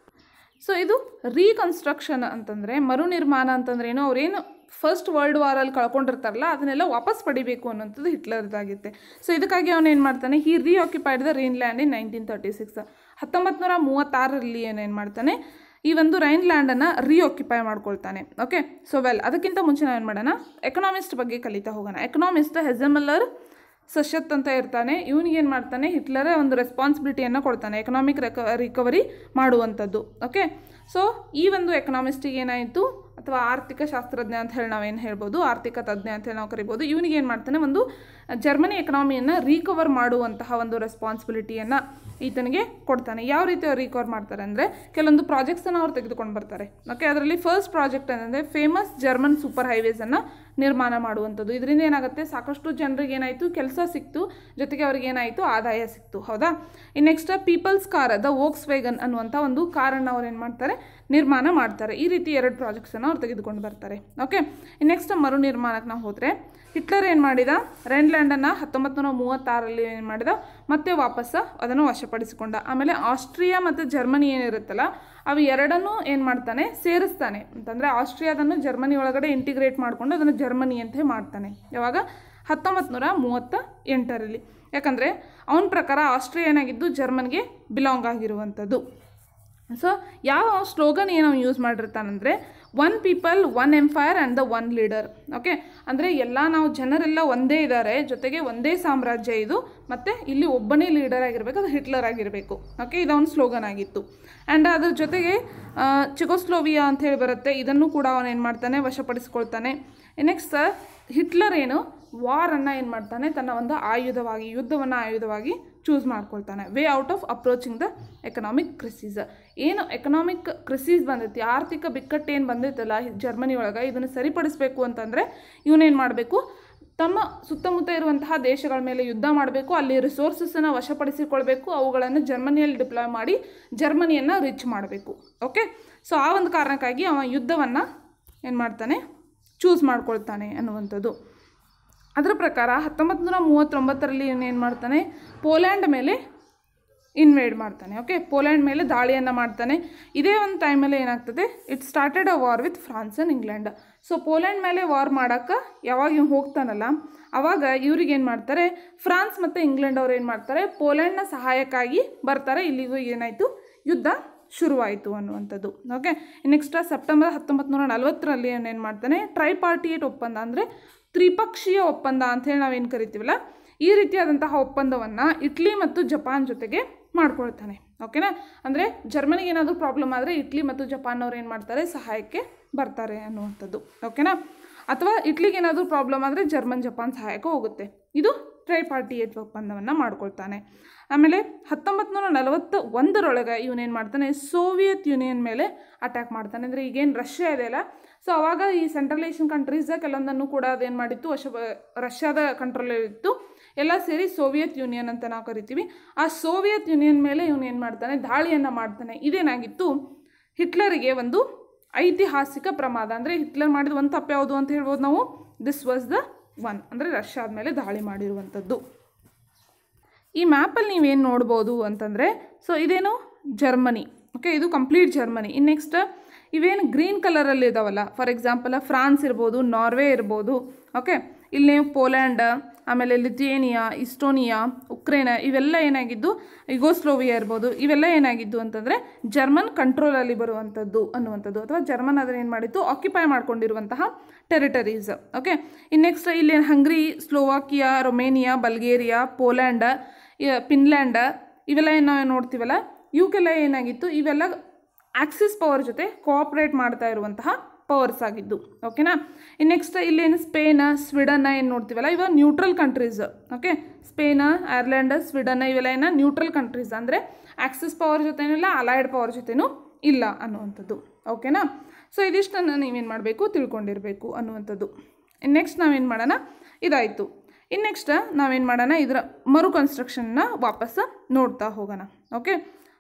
ಸೊ ಇದು ರೀಕನ್ಸ್ಟ್ರಕ್ಷನ್ ಅಂತಂದರೆ ಮರು ನಿರ್ಮಾಣ ಅಂತಂದ್ರೆ ಏನು ಅವ್ರೇನು ಫಸ್ಟ್ ವರ್ಲ್ಡ್ ವಾರಲ್ಲಿ ಕಳ್ಕೊಂಡಿರ್ತಾರಲ್ಲ ಅದನ್ನೆಲ್ಲ ವಾಪಸ್ ಪಡಿಬೇಕು ಅನ್ನೋಂಥದ್ದು ಹಿಟ್ಲರ್ದಾಗಿತ್ತೆ ಸೊ ಇದಕ್ಕಾಗಿ ಅವನು ಏನು ಮಾಡ್ತಾನೆ he reoccupied the land in nineteen thirty six ಹತ್ತೊಂಬತ್ತು ನೂರ ಮೂವತ್ತಾರರಲ್ಲಿ ಏನೇನು ಮಾಡ್ತಾನೆ ಈ ಒಂದು ರೈನ್ ಲ್ಯಾಂಡನ್ನು ರೀಆಕ್ಯುಪೈ ಮಾಡ್ಕೊಳ್ತಾನೆ ಓಕೆ ಸೊ ವೆಲ್ ಅದಕ್ಕಿಂತ ಮುಂಚೆ ನಾವೇನು ಮಾಡೋಣ ಎಕನಾಮಿಸ್ಟ್ ಬಗ್ಗೆ ಕಲಿತಾ ಹೋಗೋಣ ಎಕನಾಮಿಸ್ಟ್ ಹೆಜಮಲ್ಲರ್ ಸಶತ್ ಅಂತ ಇರ್ತಾನೆ ಇವನಿಗೆ ಏನು ಮಾಡ್ತಾನೆ ಹಿಟ್ಲರೇ ಒಂದು ರೆಸ್ಪಾನ್ಸಿಬಿಲಿಟಿಯನ್ನು ಕೊಡ್ತಾನೆ ಎಕನಾಮಿಕ್ ರೆಕ ರಿಕವರಿ ಮಾಡುವಂಥದ್ದು ಓಕೆ ಸೊ ಈ ಒಂದು ಎಕನಾಮಿಸ್ಟಿಗೆ ಏನಾಯಿತು ಅಥವಾ ಆರ್ಥಿಕ ಶಾಸ್ತ್ರಜ್ಞ ಅಂತ ಹೇಳಿ ನಾವೇನು ಹೇಳ್ಬೋದು ಆರ್ಥಿಕ ತಜ್ಞ ಅಂತ ಹೇಳಿ ನಾವು ಕರಿಬೋದು ಇವನಿಗೆ ಏನು ಮಾಡ್ತಾನೆ ಒಂದು ಜರ್ಮನಿ ಎಕನಾಮಿಯನ್ನು ರೀಕವರ್ ಮಾಡುವಂತಹ ಒಂದು ರೆಸ್ಪಾನ್ಸಿಬಿಲಿಟಿಯನ್ನು ಈತನಿಗೆ ಕೊಡ್ತಾನೆ ಯಾವ ರೀತಿ ಅವ್ರು ರಿಕವರ್ ಮಾಡ್ತಾರೆ ಅಂದರೆ ಕೆಲವೊಂದು ಪ್ರಾಜೆಕ್ಟ್ಸನ್ನು ಅವ್ರು ತೆಗೆದುಕೊಂಡು ಬರ್ತಾರೆ ಓಕೆ ಅದರಲ್ಲಿ ಫಸ್ಟ್ ಪ್ರಾಜೆಕ್ಟ್ ಏನಂದರೆ ಫೇಮಸ್ ಜರ್ಮನ್ ಸೂಪರ್ ಹೈವೇಸನ್ನು ನಿರ್ಮಾಣ ಮಾಡುವಂಥದ್ದು ಇದರಿಂದ ಏನಾಗುತ್ತೆ ಸಾಕಷ್ಟು ಜನರಿಗೆ ಏನಾಯಿತು ಕೆಲಸ ಸಿಕ್ತು ಜೊತೆಗೆ ಅವ್ರಿಗೆ ಏನಾಯಿತು ಆದಾಯ ಸಿಕ್ತು ಹೌದಾ ಇನ್ನು next people's car the Volkswagen ಅನ್ನುವಂಥ ಒಂದು ಕಾರನ್ನು ಅವ್ರು ಏನು ಮಾಡ್ತಾರೆ ನಿರ್ಮಾಣ ಮಾಡ್ತಾರೆ ಈ ರೀತಿ ಎರಡು ಪ್ರಾಜೆಕ್ಟ್ಸನ್ನು ಅವ್ರು ತೆಗೆದುಕೊಂಡು ಬರ್ತಾರೆ ಓಕೆ ಇನ್ನು ನೆಕ್ಸ್ಟ್ ಮರು ನಿರ್ಮಾಣಕ್ಕೆ ನಾವು ಹೋದರೆ ಹಿಟ್ಲರ್ ಏನು ಮಾಡಿದ ರೆನ್ಲ್ಯಾಂಡನ್ನು ಹತ್ತೊಂಬತ್ತು ನೂರ ಮೂವತ್ತಾರಲ್ಲಿ ಏನು ಮಾಡಿದ ಮತ್ತೆ ವಾಪಸ್ಸು ಅದನ್ನು ವಶಪಡಿಸಿಕೊಂಡ ಆಮೇಲೆ ಆಸ್ಟ್ರಿಯಾ ಮತ್ತು ಜರ್ಮನಿ ಏನಿರುತ್ತಲ್ಲ ಅವು ಎರಡನ್ನೂ ಏನು ಮಾಡ್ತಾನೆ ಸೇರಿಸ್ತಾನೆ ಅಂತಂದರೆ ಆಸ್ಟ್ರಿಯಾದನ್ನು ಜರ್ಮನಿ ಒಳಗಡೆ ಇಂಟಿಗ್ರೇಟ್ ಮಾಡಿಕೊಂಡು ಅದನ್ನು ಜರ್ಮನಿ ಅಂತ ಮಾಡ್ತಾನೆ ಯಾವಾಗ ಹತ್ತೊಂಬತ್ತು ನೂರ ಮೂವತ್ತ ಎಂಟರಲ್ಲಿ ಯಾಕಂದರೆ ಅವನ ಪ್ರಕಾರ ಆಸ್ಟ್ರಿಯಾ ಏನಾಗಿದ್ದು ಜರ್ಮನ್ಗೆ ಬಿಲಾಂಗ್ ಆಗಿರುವಂಥದ್ದು ಸೊ ಯಾವ ಸ್ಲೋಗನ್ ಏನು ಅವ್ನು ಯೂಸ್ ಮಾಡಿರ್ತಾನಂದರೆ one people one empire and the one leader okay ಅಂದರೆ ಎಲ್ಲ ನಾವು ಜನರೆಲ್ಲ ಒಂದೇ ಇದ್ದಾರೆ ಜೊತೆಗೆ ಒಂದೇ ಸಾಮ್ರಾಜ್ಯ ಇದು ಮತ್ತು ಇಲ್ಲಿ ಒಬ್ಬನೇ ಲೀಡರ್ ಆಗಿರಬೇಕು ಅದು ಹಿಟ್ಲರ್ ಆಗಿರಬೇಕು ಓಕೆ ಇದು ಅವನ ಸ್ಲೋಗನ್ ಆಗಿತ್ತು ಆ್ಯಂಡ್ ಅದ್ರ ಜೊತೆಗೆ ಚಿಕೋಸ್ಲೋವಿಯಾ ಅಂತ ಹೇಳಿ ಬರುತ್ತೆ ಇದನ್ನು ಕೂಡ ಅವನು ಏನು ಮಾಡ್ತಾನೆ ವಶಪಡಿಸ್ಕೊಳ್ತಾನೆ ನೆಕ್ಸ್ಟ್ ಹಿಟ್ಲರ್ ಏನು ವಾರನ್ನು ಏನು ಮಾಡ್ತಾನೆ ತನ್ನ ಒಂದು ಆಯುಧವಾಗಿ ಯುದ್ಧವನ್ನು ಆಯುಧವಾಗಿ ಚೂಸ್ ಮಾಡ್ಕೊಳ್ತಾನೆ way out of approaching the economic crises ಏನು ಎಕನಾಮಿಕ್ ಕ್ರಿಸೀಸ್ ಬಂದೈತಿ ಆರ್ಥಿಕ ಬಿಕ್ಕಟ್ಟು ಏನು ಬಂದೈತಲ್ಲ ಜರ್ಮನಿ ಒಳಗೆ ಇದನ್ನು ಸರಿಪಡಿಸಬೇಕು ಅಂತಂದರೆ ಇವನೇನು ಮಾಡಬೇಕು ತಮ್ಮ ಸುತ್ತಮುತ್ತ ಇರುವಂತಹ ದೇಶಗಳ ಮೇಲೆ ಯುದ್ಧ ಮಾಡಬೇಕು ಅಲ್ಲಿ ರಿಸೋರ್ಸಸನ್ನು ವಶಪಡಿಸಿಕೊಳ್ಬೇಕು ಅವುಗಳನ್ನು ಜರ್ಮನಿಯಲ್ಲಿ ಡಿಪ್ಲಾಯ್ ಮಾಡಿ ಜರ್ಮನಿಯನ್ನು ರಿಚ್ ಮಾಡಬೇಕು ಓಕೆ ಸೊ ಆ ಒಂದು ಕಾರಣಕ್ಕಾಗಿ ಅವ ಯುದ್ಧವನ್ನು ಏನು ಮಾಡ್ತಾನೆ ಚೂಸ್ ಮಾಡ್ಕೊಳ್ತಾನೆ ಅನ್ನುವಂಥದ್ದು ಅದರ ಪ್ರಕಾರ ಹತ್ತೊಂಬತ್ತು ನೂರ ಮೂವತ್ತೊಂಬತ್ತರಲ್ಲಿ ಏನು ಮಾಡ್ತಾನೆ ಪೋಲ್ಯಾಂಡ್ ಮೇಲೆ ಇನ್ವೇಡ್ ಮಾಡ್ತಾನೆ ಓಕೆ ಪೋಲ್ಯಾಂಡ್ ಮೇಲೆ ದಾಳಿಯನ್ನು ಮಾಡ್ತಾನೆ ಇದೇ ಒಂದು ಟೈಮಲ್ಲಿ ಏನಾಗ್ತದೆ it started a war with France and England so Poland ಮೇಲೆ ವಾರ್ ಮಾಡೋಕ್ಕೆ ಯಾವಾಗ ಇವ್ನು ಹೋಗ್ತಾನಲ್ಲ ಅವಾಗ ಇವ್ರಿಗೆ ಏನು ಮಾಡ್ತಾರೆ ಫ್ರಾನ್ಸ್ ಮತ್ತು ಇಂಗ್ಲೆಂಡ್ ಅವ್ರು ಏನು ಮಾಡ್ತಾರೆ ಪೋಲ್ಯಾಂಡ್ನ ಸಹಾಯಕ್ಕಾಗಿ ಬರ್ತಾರೆ ಇಲ್ಲಿಗೂ ಏನಾಯಿತು ಯುದ್ಧ ಶುರುವಾಯಿತು ಅನ್ನುವಂಥದ್ದು ಓಕೆ ನೆಕ್ಸ್ಟ್ ಸೆಪ್ಟೆಂಬರ್ ಹತ್ತೊಂಬತ್ತು ನೂರ ನಲವತ್ತರಲ್ಲಿ ಏನು ಮಾಡ್ತಾನೆ ಟ್ರೈಪಾರ್ಟಿಯೇಟ್ ಒಪ್ಪಂದ ಅಂದರೆ ತ್ರಿಪಕ್ಷೀಯ ಒಪ್ಪಂದ ಅಂಥೇಳಿ ನಾವೇನು ಕರಿತೀವಲ್ಲ ಈ ರೀತಿಯಾದಂತಹ ಒಪ್ಪಂದವನ್ನು ಇಟ್ಲಿ ಮತ್ತು ಜಪಾನ್ ಜೊತೆಗೆ ಮಾಡ್ಕೊಳ್ತಾನೆ ಓಕೆನಾ ಅಂದರೆ ಜರ್ಮನಿಗೆ ಏನಾದರೂ ಪ್ರಾಬ್ಲಮ್ ಆದರೆ ಇಟ್ಲಿ ಮತ್ತು ಜಪಾನ್ನವ್ರು ಏನು ಮಾಡ್ತಾರೆ ಸಹಾಯಕ್ಕೆ ಬರ್ತಾರೆ ಅನ್ನುವಂಥದ್ದು ಓಕೆನಾ ಅಥವಾ ಇಟ್ಲಿಗೆ ಏನಾದರೂ ಪ್ರಾಬ್ಲಮ್ ಆದರೆ ಜರ್ಮನ್ ಜಪಾನ್ ಸಹಾಯಕ್ಕೆ ಹೋಗುತ್ತೆ ಇದು ಟ್ರೈಪಾರ್ಟಿಯೇಟ್ ಒಪ್ಪಂದವನ್ನು ಮಾಡ್ಕೊಳ್ತಾನೆ ಆಮೇಲೆ ಹತ್ತೊಂಬತ್ತು ನೂರ ನಲವತ್ತ ಒಂದರೊಳಗೆ ಇವನೇನು ಮಾಡ್ತಾನೆ ಸೋವಿಯತ್ ಯೂನಿಯನ್ ಮೇಲೆ ಅಟ್ಯಾಕ್ ಮಾಡ್ತಾನೆ ಅಂದರೆ ಈಗೇನು ರಷ್ಯಾ ಇದೆಯಲ್ಲ ಸೊ ಅವಾಗ ಈ ಸೆಂಟ್ರಲ್ ಏಷ್ಯನ್ ಕಂಟ್ರೀಸ್ ಕೆಲವೊಂದನ್ನು ಕೂಡ ಅದೇನು ಮಾಡಿತ್ತು ವಶ ರಷ್ಯಾದ ಕಂಟ್ರೋಲಲ್ಲಿತ್ತು ಎಲ್ಲ ಸೇರಿ ಸೋವಿಯತ್ ಯೂನಿಯನ್ ಅಂತ ನಾವು ಕರಿತೀವಿ ಆ ಸೋವಿಯತ್ ಯೂನಿಯನ್ ಮೇಲೆ ಇವನು ಏನು ಮಾಡ್ತಾನೆ ದಾಳಿಯನ್ನು ಮಾಡ್ತಾನೆ ಇದೇನಾಗಿತ್ತು ಹಿಟ್ಲರಿಗೆ ಒಂದು ಐತಿಹಾಸಿಕ ಪ್ರಮಾದ ಅಂದರೆ ಹಿಟ್ಲರ್ ಮಾಡಿದ ಒಂದು ತಪ್ಪು ಯಾವುದು ಅಂತ ಹೇಳ್ಬೋದು ನಾವು ದಿಸ್ ವಾಸ್ ದ ಒನ್ ಅಂದರೆ ರಷ್ಯಾದ ಮೇಲೆ ದಾಳಿ ಮಾಡಿರುವಂಥದ್ದು ಈ ಮ್ಯಾಪಲ್ಲಿ ನೀವೇನು ನೋಡ್ಬೋದು ಅಂತಂದರೆ ಸೊ ಇದೇನು ಜರ್ಮನಿ ಓಕೆ ಇದು ಕಂಪ್ಲೀಟ್ ಜರ್ಮನಿ ಇನ್ನು ನೆಕ್ಸ್ಟ್ ಇವೇನು ಗ್ರೀನ್ ಕಲರಲ್ಲಿ ಇದಾವಲ್ಲ ಫಾರ್ ಎಕ್ಸಾಂಪಲ್ ಫ್ರಾನ್ಸ್ ಇರ್ಬೋದು ನಾರ್ವೆ ಇರ್ಬೋದು ಓಕೆ ಇಲ್ಲಿ ನೀವು ಪೋಲ್ಯಾಂಡ್ ಆಮೇಲೆ ಲಿಥಿಯೇನಿಯಾ ಇಸ್ಟೋನಿಯಾ ಉಕ್ರೇನ್ ಇವೆಲ್ಲ ಏನಾಗಿದ್ದು ಯುಗೋಸ್ಲೋವಿಯಾ ಇರ್ಬೋದು ಇವೆಲ್ಲ ಏನಾಗಿದ್ದು ಅಂತಂದರೆ ಜರ್ಮನ್ ಕಂಟ್ರೋಲಲ್ಲಿ ಬರುವಂಥದ್ದು ಅನ್ನುವಂಥದ್ದು ಅಥವಾ ಜರ್ಮನ್ ಅದನ್ನು ಏನು ಮಾಡಿತ್ತು ಆಕ್ಯುಪೈ ಮಾಡ್ಕೊಂಡಿರುವಂತಹ ಟೆರಿಟರೀಸ್ ಓಕೆ ಇನ್ನು ನೆಕ್ಸ್ಟ್ ಇಲ್ಲಿ Hungary Slovakia Romania Bulgaria Poland Finland ಇವೆಲ್ಲ ಏನು ನಾವು ನೋಡ್ತೀವಲ್ಲ ಇವಕ್ಕೆಲ್ಲ ಏನಾಗಿತ್ತು ಇವೆಲ್ಲ ಆಕ್ಸಿಸ್ ಪವರ್ ಜೊತೆ ಕೋಆಪ್ರೇಟ್ ಮಾಡ್ತಾ ಇರುವಂತಹ ಪವರ್ಸ್ ಆಗಿದ್ದು ಓಕೆನಾ ಇನ್ನು ನೆಕ್ಸ್ಟ್ ಇಲ್ಲೇನು ಸ್ಪೇನ್ ಸ್ವೀಡನ್ ಏನು ನೋಡ್ತೀವಲ್ಲ ಇವಾಗ neutral countries okay Spain Ireland Sweden ಇವೆಲ್ಲ ಏನ ನ್ಯೂಟ್ರಲ್ ಕಂಟ್ರೀಸ್ ಅಂದರೆ ಆಕ್ಸಿಸ್ ಪವರ್ ಜೊತೆನೂ ಇಲ್ಲ ಅಲೈಡ್ ಪವರ್ ಜೊತೆನೂ ಇಲ್ಲ ಅನ್ನುವಂಥದ್ದು ಓಕೆನಾ ಸೊ ಇದಿಷ್ಟನ್ನು ನೀವೇನು ಮಾಡಬೇಕು ತಿಳ್ಕೊಂಡಿರಬೇಕು ಅನ್ನುವಂಥದ್ದು ನೆಕ್ಸ್ಟ್ ನಾವೇನು ಮಾಡೋಣ ಇದಾಯಿತು ಇನ್ನು ನೆಕ್ಸ್ಟ್ ನಾವೇನು ಮಾಡೋಣ ಇದರ ಮರು ಕನ್ಸ್ಟ್ರಕ್ಷನ್ನ ವಾಪಸ್ ನೋಡ್ತಾ ಹೋಗೋಣ ಓಕೆ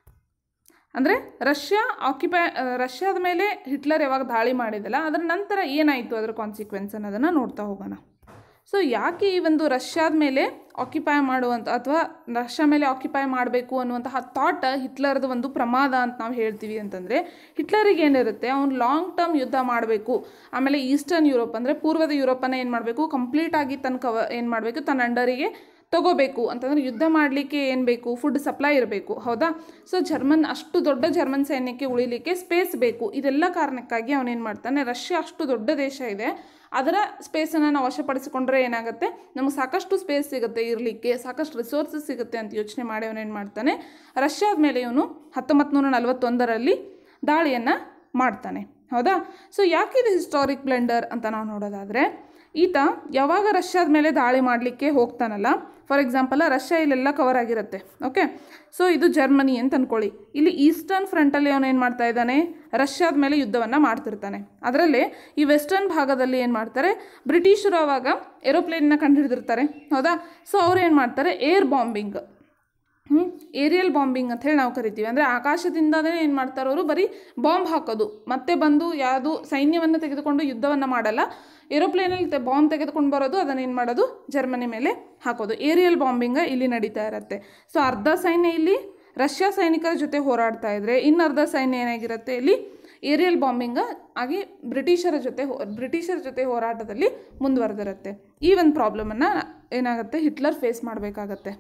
ಅಂದರೆ ರಷ್ಯಾ ಆಕ್ಯುಪೈ ರಷ್ಯಾದ ಮೇಲೆ ಹಿಟ್ಲರ್ ಯಾವಾಗ ದಾಳಿ ಮಾಡಿದಲ್ಲ ಅದರ ನಂತರ ಏನಾಯಿತು ಅದರ ಕಾನ್ಸಿಕ್ವೆನ್ಸ್ ಅನ್ನೋದನ್ನು ನೋಡ್ತಾ ಹೋಗೋಣ ಸೊ ಯಾಕೆ ಈ ಒಂದು ರಷ್ಯಾದ ಮೇಲೆ ಆಕ್ಯುಪೈ ಮಾಡುವಂಥ ಅಥವಾ ರಷ್ಯಾ ಮೇಲೆ ಆಕ್ಯುಪೈ ಮಾಡಬೇಕು ಅನ್ನುವಂತಹ ಥಾಟ್ ಹಿಟ್ಲರ್ದು ಒಂದು ಪ್ರಮಾದ ಅಂತ ನಾವು ಹೇಳ್ತೀವಿ ಅಂತಂದರೆ ಹಿಟ್ಲರಿಗೆ ಏನಿರುತ್ತೆ ಅವ್ನು ಲಾಂಗ್ ಟರ್ಮ್ ಯುದ್ಧ ಮಾಡಬೇಕು ಆಮೇಲೆ ಈಸ್ಟರ್ನ್ ಯುರೋಪ್ ಅಂದರೆ ಪೂರ್ವದ ಯುರೋಪನ್ನು ಏನು ಮಾಡಬೇಕು ಕಂಪ್ಲೀಟಾಗಿ ತನ್ನ ಕವ ಏನು ಮಾಡಬೇಕು ತನ್ನ ಅಂಡರಿಗೆ ತಗೋಬೇಕು ಅಂತಂದ್ರೆ ಯುದ್ಧ ಮಾಡಲಿಕ್ಕೆ ಏನು ಬೇಕು ಫುಡ್ ಸಪ್ಲೈ ಇರಬೇಕು ಹೌದಾ ಸೊ ಜರ್ಮನ್ ಅಷ್ಟು ದೊಡ್ಡ ಜರ್ಮನ್ ಸೈನ್ಯಕ್ಕೆ ಉಳಿಲಿಕ್ಕೆ ಸ್ಪೇಸ್ ಬೇಕು ಇದೆಲ್ಲ ಕಾರಣಕ್ಕಾಗಿ ಅವನೇನು ಮಾಡ್ತಾನೆ ರಷ್ಯಾ ಅಷ್ಟು ದೊಡ್ಡ ದೇಶ ಇದೆ ಅದರ ಸ್ಪೇಸನ್ನು ನಾವು ವಶಪಡಿಸಿಕೊಂಡ್ರೆ ಏನಾಗುತ್ತೆ ನಮಗೆ ಸಾಕಷ್ಟು ಸ್ಪೇಸ್ ಸಿಗುತ್ತೆ ಇರಲಿಕ್ಕೆ ಸಾಕಷ್ಟು ರಿಸೋರ್ಸಸ್ ಸಿಗುತ್ತೆ ಅಂತ ಯೋಚನೆ ಮಾಡಿ ಅವನೇನು ಮಾಡ್ತಾನೆ ರಷ್ಯಾದ ಮೇಲೆ ಇವನು ಹತ್ತೊಂಬತ್ತು ನೂರ ನಲವತ್ತೊಂದರಲ್ಲಿ ದಾಳಿಯನ್ನು ಮಾಡ್ತಾನೆ ಹೌದಾ ಸೊ ಯಾಕಿದು ಹಿಸ್ಟಾರಿಕ್ ಬ್ಲೆಂಡರ್ ಅಂತ ನಾವು ನೋಡೋದಾದರೆ ಈತ ಯಾವಾಗ ರಷ್ಯಾದ ಮೇಲೆ ದಾಳಿ ಮಾಡಲಿಕ್ಕೆ ಹೋಗ್ತಾನಲ್ಲ ಫಾರ್ ಎಕ್ಸಾಂಪಲ್ ರಷ್ಯಾ ಇಲ್ಲೆಲ್ಲ ಕವರ್ ಆಗಿರುತ್ತೆ ಓಕೆ ಸೊ ಇದು ಜರ್ಮನಿ ಅಂತ ಅಂದ್ಕೊಳ್ಳಿ ಇಲ್ಲಿ ಈಸ್ಟರ್ನ್ ಫ್ರಂಟಲ್ಲಿ ಅವನು ಏನು ಮಾಡ್ತಾ ಇದ್ದಾನೆ ರಷ್ಯಾದ ಮೇಲೆ ಯುದ್ಧವನ್ನು ಮಾಡ್ತಿರ್ತಾನೆ ಅದರಲ್ಲಿ ಈ ವೆಸ್ಟರ್ನ್ ಭಾಗದಲ್ಲಿ ಏನು ಮಾಡ್ತಾರೆ ಬ್ರಿಟಿಷರು ಅವಾಗ ಏರೋಪ್ಲೇನ್ನ ಕಂಡುಹಿಡಿದಿರ್ತಾರೆ ಹೌದಾ ಸೊ ಅವ್ರು ಏನು ಮಾಡ್ತಾರೆ ಏರ್ ಬಾಂಬಿಂಗ್ ಹ್ಞೂ ಏರಿಯಲ್ ಬಾಂಬಿಂಗ್ ಅಂತ ಹೇಳಿ ನಾವು ಕರಿತೀವಿ ಅಂದರೆ ಆಕಾಶದಿಂದನೇ ಏನು ಮಾಡ್ತಾರೆ ಅವರು ಬರೀ ಬಾಂಬ್ ಹಾಕೋದು ಮತ್ತೆ ಬಂದು ಯಾವುದು ಸೈನ್ಯವನ್ನು ತೆಗೆದುಕೊಂಡು ಯುದ್ಧವನ್ನು ಮಾಡಲ್ಲ ಏರೋಪ್ಲೇನಲ್ಲಿ ಬಾಂಬ್ ತೆಗೆದುಕೊಂಡು ಬರೋದು ಅದನ್ನು ಏನು ಮಾಡೋದು ಜರ್ಮನಿ ಮೇಲೆ ಹಾಕೋದು ಏರಿಯಲ್ ಬಾಂಬಿಂಗ್ ಇಲ್ಲಿ ನಡೀತಾ ಇರುತ್ತೆ ಸೊ ಅರ್ಧ ಸೈನ್ಯ ಇಲ್ಲಿ ರಷ್ಯಾ ಸೈನಿಕರ ಜೊತೆ ಹೋರಾಡ್ತಾ ಇದ್ರೆ ಇನ್ನು ಅರ್ಧ ಸೈನ್ಯ ಏನಾಗಿರುತ್ತೆ ಇಲ್ಲಿ ಏರಿಯಲ್ ಬಾಂಬಿಂಗ್ ಆಗಿ ಬ್ರಿಟಿಷರ ಜೊತೆ ಹೋ- ಬ್ರಿಟಿಷರ ಜೊತೆ ಹೋರಾಟದಲ್ಲಿ ಮುಂದುವರೆದಿರುತ್ತೆ ಈ ಒಂದು ಪ್ರಾಬ್ಲಮನ್ನು ಏನಾಗುತ್ತೆ ಹಿಟ್ಲರ್ ಫೇಸ್ ಮಾಡಬೇಕಾಗತ್ತೆ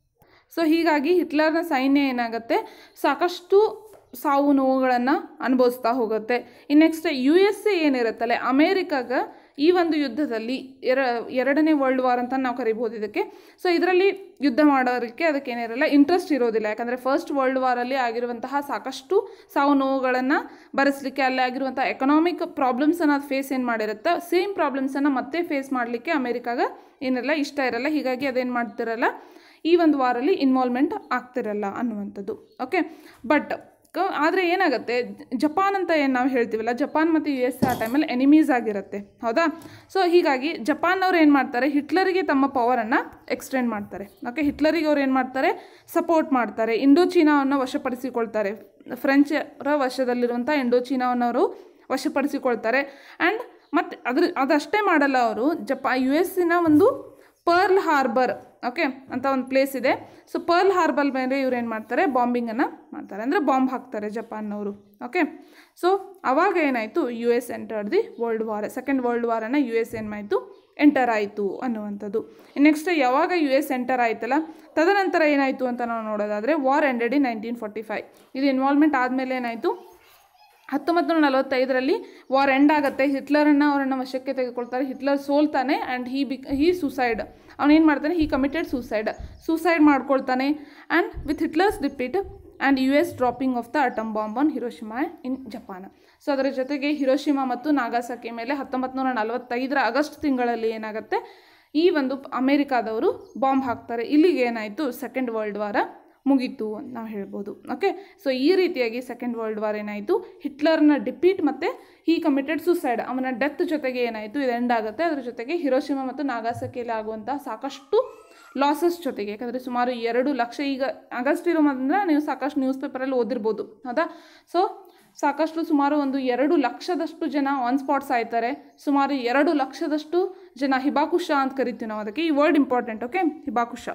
ಸೊ ಹೀಗಾಗಿ ಹಿಟ್ಲರ್ನ ಸೈನ್ಯ ಏನಾಗುತ್ತೆ ಸಾಕಷ್ಟು ಸಾವು ನೋವುಗಳನ್ನು ಅನುಭವಿಸ್ತಾ ಹೋಗುತ್ತೆ ಇನ್ನು ನೆಕ್ಸ್ಟ್ ಯು ಎಸ್ ಎ ಏನಿರುತ್ತಲ್ಲ ಅಮೇರಿಕಾಗ ಈ ಒಂದು ಯುದ್ಧದಲ್ಲಿ ಎರ ಎರಡನೇ ವರ್ಲ್ಡ್ ವಾರ್ ಅಂತ ನಾವು ಕರಿಬೋದು ಇದಕ್ಕೆ ಸೊ ಇದರಲ್ಲಿ ಯುದ್ಧ ಮಾಡೋದಕ್ಕೆ ಅದಕ್ಕೆ ಏನಿರಲ್ಲ ಇಂಟ್ರೆಸ್ಟ್ ಇರೋದಿಲ್ಲ ಯಾಕಂದರೆ ಫಸ್ಟ್ ವರ್ಲ್ಡ್ ವಾರಲ್ಲಿ ಆಗಿರುವಂತಹ ಸಾಕಷ್ಟು ಸಾವು ನೋವುಗಳನ್ನು ಭರಿಸಲಿಕ್ಕೆ ಅಲ್ಲಿ ಆಗಿರುವಂಥ ಎಕನಾಮಿಕ್ ಪ್ರಾಬ್ಲಮ್ಸನ್ನು ಅದು ಫೇಸ್ ಏನು ಮಾಡಿರುತ್ತೆ ಸೇಮ್ ಪ್ರಾಬ್ಲಮ್ಸನ್ನು ಮತ್ತೆ ಫೇಸ್ ಮಾಡಲಿಕ್ಕೆ ಅಮೇರಿಕಾಗ ಏನಿರಲ್ಲ ಇಷ್ಟ ಇರಲ್ಲ ಹೀಗಾಗಿ ಅದೇನು ಮಾಡ್ತಿರಲ್ಲ ಈ ಒಂದು ವಾರಲ್ಲಿ ಇನ್ವಾಲ್ವ್ಮೆಂಟ್ ಆಗ್ತಿರಲ್ಲ ಅನ್ನುವಂಥದ್ದು ಓಕೆ ಬಟ್ ಆದರೆ ಏನಾಗುತ್ತೆ ಜಪಾನ್ ಅಂತ ಏನು ನಾವು ಹೇಳ್ತೀವಲ್ಲ ಜಪಾನ್ ಮತ್ತು ಯು ಎಸ್ ಆ ಟೈಮಲ್ಲಿ ಎನಿಮೀಸ್ ಆಗಿರುತ್ತೆ ಹೌದಾ ಸೊ ಹೀಗಾಗಿ ಜಪಾನ್ನವ್ರು ಏನು ಮಾಡ್ತಾರೆ ಹಿಟ್ಲರಿಗೆ ತಮ್ಮ ಪವರನ್ನು ಎಕ್ಸ್ಟೆಂಡ್ ಮಾಡ್ತಾರೆ ಓಕೆ ಹಿಟ್ಲರಿಗೆ ಅವ್ರು ಏನು ಮಾಡ್ತಾರೆ ಸಪೋರ್ಟ್ ಮಾಡ್ತಾರೆ ಇಂಡೋ ಚೀನಾವನ್ನು ವಶಪಡಿಸಿಕೊಳ್ತಾರೆ ಫ್ರೆಂಚರ ವಶದಲ್ಲಿರುವಂಥ ಇಂಡೋ ಚೀನಾವನ್ನು ಅವರು ವಶಪಡಿಸಿಕೊಳ್ತಾರೆ ಆ್ಯಂಡ್ ಮತ್ತು ಅದ್ರ ಅದಷ್ಟೇ ಮಾಡಲ್ಲ ಅವರು ಜಪಾ ಯು ಎಸ್ಸಿನ ಒಂದು ಪರ್ಲ್ ಹಾರ್ಬರ್ ಓಕೆ ಅಂತ ಒಂದು ಪ್ಲೇಸ್ ಇದೆ ಸೊ ಪರ್ಲ್ ಹಾರ್ಬರ್ ಮೇಲೆ ಇವ್ರು ಏನು ಮಾಡ್ತಾರೆ ಬಾಂಬಿಂಗನ್ನು ಮಾಡ್ತಾರೆ ಅಂದರೆ ಬಾಂಬ್ ಹಾಕ್ತಾರೆ ಜಪಾನ್ನವರು ಓಕೆ ಸೊ ಅವಾಗ ಏನಾಯಿತು U S entered the world war second world ವಾರನ್ನು ಯು ಎಸ್ ಏನಾಯಿತು ಎಂಟರ್ ಆಯಿತು ಅನ್ನುವಂಥದ್ದು ನೆಕ್ಸ್ಟ್ ಯಾವಾಗ ಯು ಎಸ್ ಎಂಟರ್ ಆಯ್ತಲ್ಲ ತದನಂತರ ಏನಾಯಿತು ಅಂತ ನಾವು ನೋಡೋದಾದರೆ war ended in nineteen forty five ಇದು ಇನ್ವಾಲ್ವ್ಮೆಂಟ್ ಆದಮೇಲೆ ಏನಾಯಿತು ಹತ್ತೊಂಬತ್ತು ನೂರ ನಲವತ್ತೈದರಲ್ಲಿ ವಾರ್ ಎಂಡ್ ಆಗುತ್ತೆ ಹಿಟ್ಲರನ್ನು ಅವರನ್ನು ವಶಕ್ಕೆ ತೆಗೆದುಕೊಳ್ತಾರೆ ಹಿಟ್ಲರ್ ಸೋಲ್ತಾನೆ and he be he suicide ಅವನೇನು ಮಾಡ್ತಾನೆ ಹೀ ಕಮಿಟೆಡ್ ಸೂಸೈಡ್ ಸೂಸೈಡ್ ಮಾಡ್ಕೊಳ್ತಾನೆ and with Hitler's defeat and U S dropping of the atom bomb on Hiroshima in Japan so ಅದರ ಜೊತೆಗೆ ಹಿರೋಶಿಮಾ ಮತ್ತು ನಾಗಾಸಕಿ ಮೇಲೆ ಹತ್ತೊಂಬತ್ತು ನೂರ ನಲವತ್ತೈದರ ಆಗಸ್ಟ್ ತಿಂಗಳಲ್ಲಿ ಏನಾಗುತ್ತೆ ಈ ಒಂದು ಅಮೇರಿಕಾದವರು ಬಾಂಬ್ ಹಾಕ್ತಾರೆ ಇಲ್ಲಿಗೆ ಏನಾಯಿತು ಸೆಕೆಂಡ್ ವರ್ಲ್ಡ್ ವಾರ ಮುಗೀತು ಅಂತ ನಾವು ಹೇಳ್ಬೋದು ಓಕೆ ಸೊ ಈ ರೀತಿಯಾಗಿ ಸೆಕೆಂಡ್ ವರ್ಲ್ಡ್ ವಾರ್ ಏನಾಯಿತು ಹಿಟ್ಲರ್ನ ಡಿಪೀಟ್ ಮತ್ತು ಹೀ ಕಮಿಟೆಡ್ ಸುಸೈಡ್ ಅವನ ಡೆತ್ ಜೊತೆಗೆ ಏನಾಯಿತು ಇದು ಎಂಡ್ ಆಗುತ್ತೆ ಅದ್ರ ಜೊತೆಗೆ ಹಿರೋಶಿಮಾ ಮತ್ತು ನಾಗಾಸಕಿಯಲ್ಲಿ ಆಗುವಂತಹ ಸಾಕಷ್ಟು ಲಾಸಸ್ ಜೊತೆಗೆ ಯಾಕಂದರೆ ಸುಮಾರು ಎರಡು ಲಕ್ಷ ಈಗ ಆಗಸ್ಟ್ ಇರೋದ್ರಿಂದ ನೀವು ಸಾಕಷ್ಟು ನ್ಯೂಸ್ ಪೇಪರಲ್ಲಿ ಓದಿರ್ಬೋದು ಹೌದಾ ಸೊ ಸಾಕಷ್ಟು ಸುಮಾರು ಒಂದು ಎರಡು ಲಕ್ಷದಷ್ಟು ಜನ ಆನ್ ಸ್ಪಾಟ್ಸ್ ಆಯ್ತಾರೆ ಸುಮಾರು ಎರಡು ಲಕ್ಷದಷ್ಟು ಜನ ಹಿಬಾಕುಶ ಅಂತ ಕರಿತೀವಿ ನಾವು ಅದಕ್ಕೆ ಈ word important okay hibakusha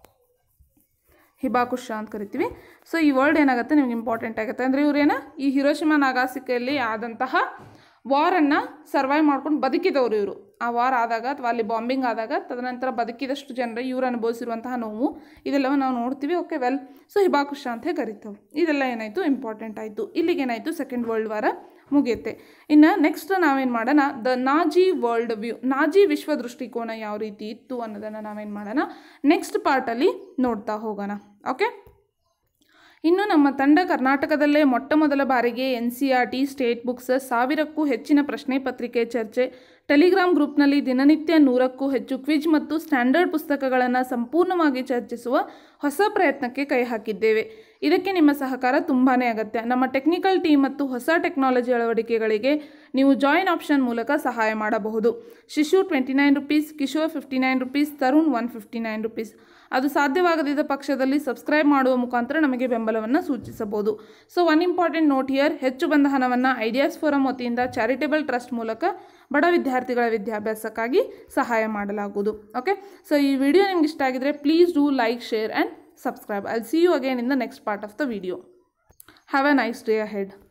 hibakusha ಅಂತ ಕರಿತೀವಿ ಸೊ ಈ ವರ್ಡ್ ಏನಾಗುತ್ತೆ ನಿಮ್ಗೆ ಇಂಪಾರ್ಟೆಂಟ್ ಆಗುತ್ತೆ ಅಂದರೆ ಇವ್ರೇನ ಈ ಹಿರೋಶಿಮಾ ನಾಗಾಸಿಕೆಯಲ್ಲಿ ಆದಂತಹ ವಾರನ್ನು ಸರ್ವೈವ್ ಮಾಡ್ಕೊಂಡು ಬದುಕಿದವರು ಇವರು ಆ ವಾರ್ ಆದಾಗ ಅಥವಾ ಅಲ್ಲಿ ಬಾಂಬಿಂಗ್ ಆದಾಗ ತದನಂತರ ಬದುಕಿದಷ್ಟು ಜನರು ಇವರು ಅನುಭವಿಸಿರುವಂತಹ ನೋವು ಇದೆಲ್ಲವೂ ನಾವು ನೋಡ್ತೀವಿ ಓಕೆ ವೆಲ್ ಸೊ ಹಿಬಾಕುಶ ಅಂತ ಕರಿತೇವೆ ಇದೆಲ್ಲ ಏನಾಯಿತು ಇಂಪಾರ್ಟೆಂಟ್ ಆಯಿತು ಇಲ್ಲಿಗೆ ಏನಾಯಿತು ಸೆಕೆಂಡ್ ವರ್ಲ್ಡ್ ವಾರ ಮುಗಿಯುತ್ತೆ ಇನ್ನು ನೆಕ್ಸ್ಟ್ ನಾವೇನು ಮಾಡೋಣ the Nazi world view Nazi ವಿಶ್ವ ದೃಷ್ಟಿಕೋನ ಯಾವ ರೀತಿ ಇತ್ತು ಅನ್ನೋದನ್ನು ನಾವೇನು ಮಾಡೋಣ ನೆಕ್ಸ್ಟ್ ಪಾರ್ಟಲ್ಲಿ ನೋಡ್ತಾ ಹೋಗೋಣ ಓಕೆ ಇನ್ನು ನಮ್ಮ ತಂಡ ಕರ್ನಾಟಕದಲ್ಲೇ ಮೊಟ್ಟ ಮೊದಲ ಬಾರಿಗೆ N C R T state books ಸಾವಿರಕ್ಕೂ ಹೆಚ್ಚಿನ ಪ್ರಶ್ನೆ ಪತ್ರಿಕೆ ಚರ್ಚೆ ಟೆಲಿಗ್ರಾಮ್ ಗ್ರೂಪ್ನಲ್ಲಿ ದಿನನಿತ್ಯ ನೂರಕ್ಕೂ ಹೆಚ್ಚು ಕ್ವಿಜ್ ಮತ್ತು ಸ್ಟ್ಯಾಂಡರ್ಡ್ ಪುಸ್ತಕಗಳನ್ನು ಸಂಪೂರ್ಣವಾಗಿ ಚರ್ಚಿಸುವ ಹೊಸ ಪ್ರಯತ್ನಕ್ಕೆ ಕೈ ಹಾಕಿದ್ದೇವೆ ಇದಕ್ಕೆ ನಿಮ್ಮ ಸಹಕಾರ ತುಂಬಾ ಅಗತ್ಯ ನಮ್ಮ ಟೆಕ್ನಿಕಲ್ ಟೀಮ್ ಮತ್ತು ಹೊಸ ಟೆಕ್ನಾಲಜಿ ಅಳವಡಿಕೆಗಳಿಗೆ ನೀವು ಜಾಯಿನ್ ಆಪ್ಷನ್ ಮೂಲಕ ಸಹಾಯ ಮಾಡಬಹುದು Shishu twenty nine rupees Kishor fifty nine rupees Tarun one fifty nine rupees ಅದು ಸಾಧ್ಯವಾಗದಿದ್ದ ಪಕ್ಷದಲ್ಲಿ ಸಬ್ಸ್ಕ್ರೈಬ್ ಮಾಡುವ ಮುಖಾಂತರ ನಮಗೆ ಬೆಂಬಲವನ್ನು ಸೂಚಿಸಬಹುದು so one important note here ಹೆಚ್ಚು ಬಂದ ಹಣವನ್ನು ಐಡಿಯಾಸ್ ಫೋರಂ ವತಿಯಿಂದ ಚಾರಿಟೇಬಲ್ ಟ್ರಸ್ಟ್ ಮೂಲಕ ಬಡ ವಿದ್ಯಾರ್ಥಿಗಳ ವಿದ್ಯಾಭ್ಯಾಸಕ್ಕಾಗಿ ಸಹಾಯ ಮಾಡಲಾಗುವುದು ಓಕೆ ಸೊ ಈ ವಿಡಿಯೋ ನಿಮ್ಗೆ ಇಷ್ಟ ಆಗಿದ್ರೆ please do like share and subscribe. I'll see you again in the next part of the video. Have a nice day ahead.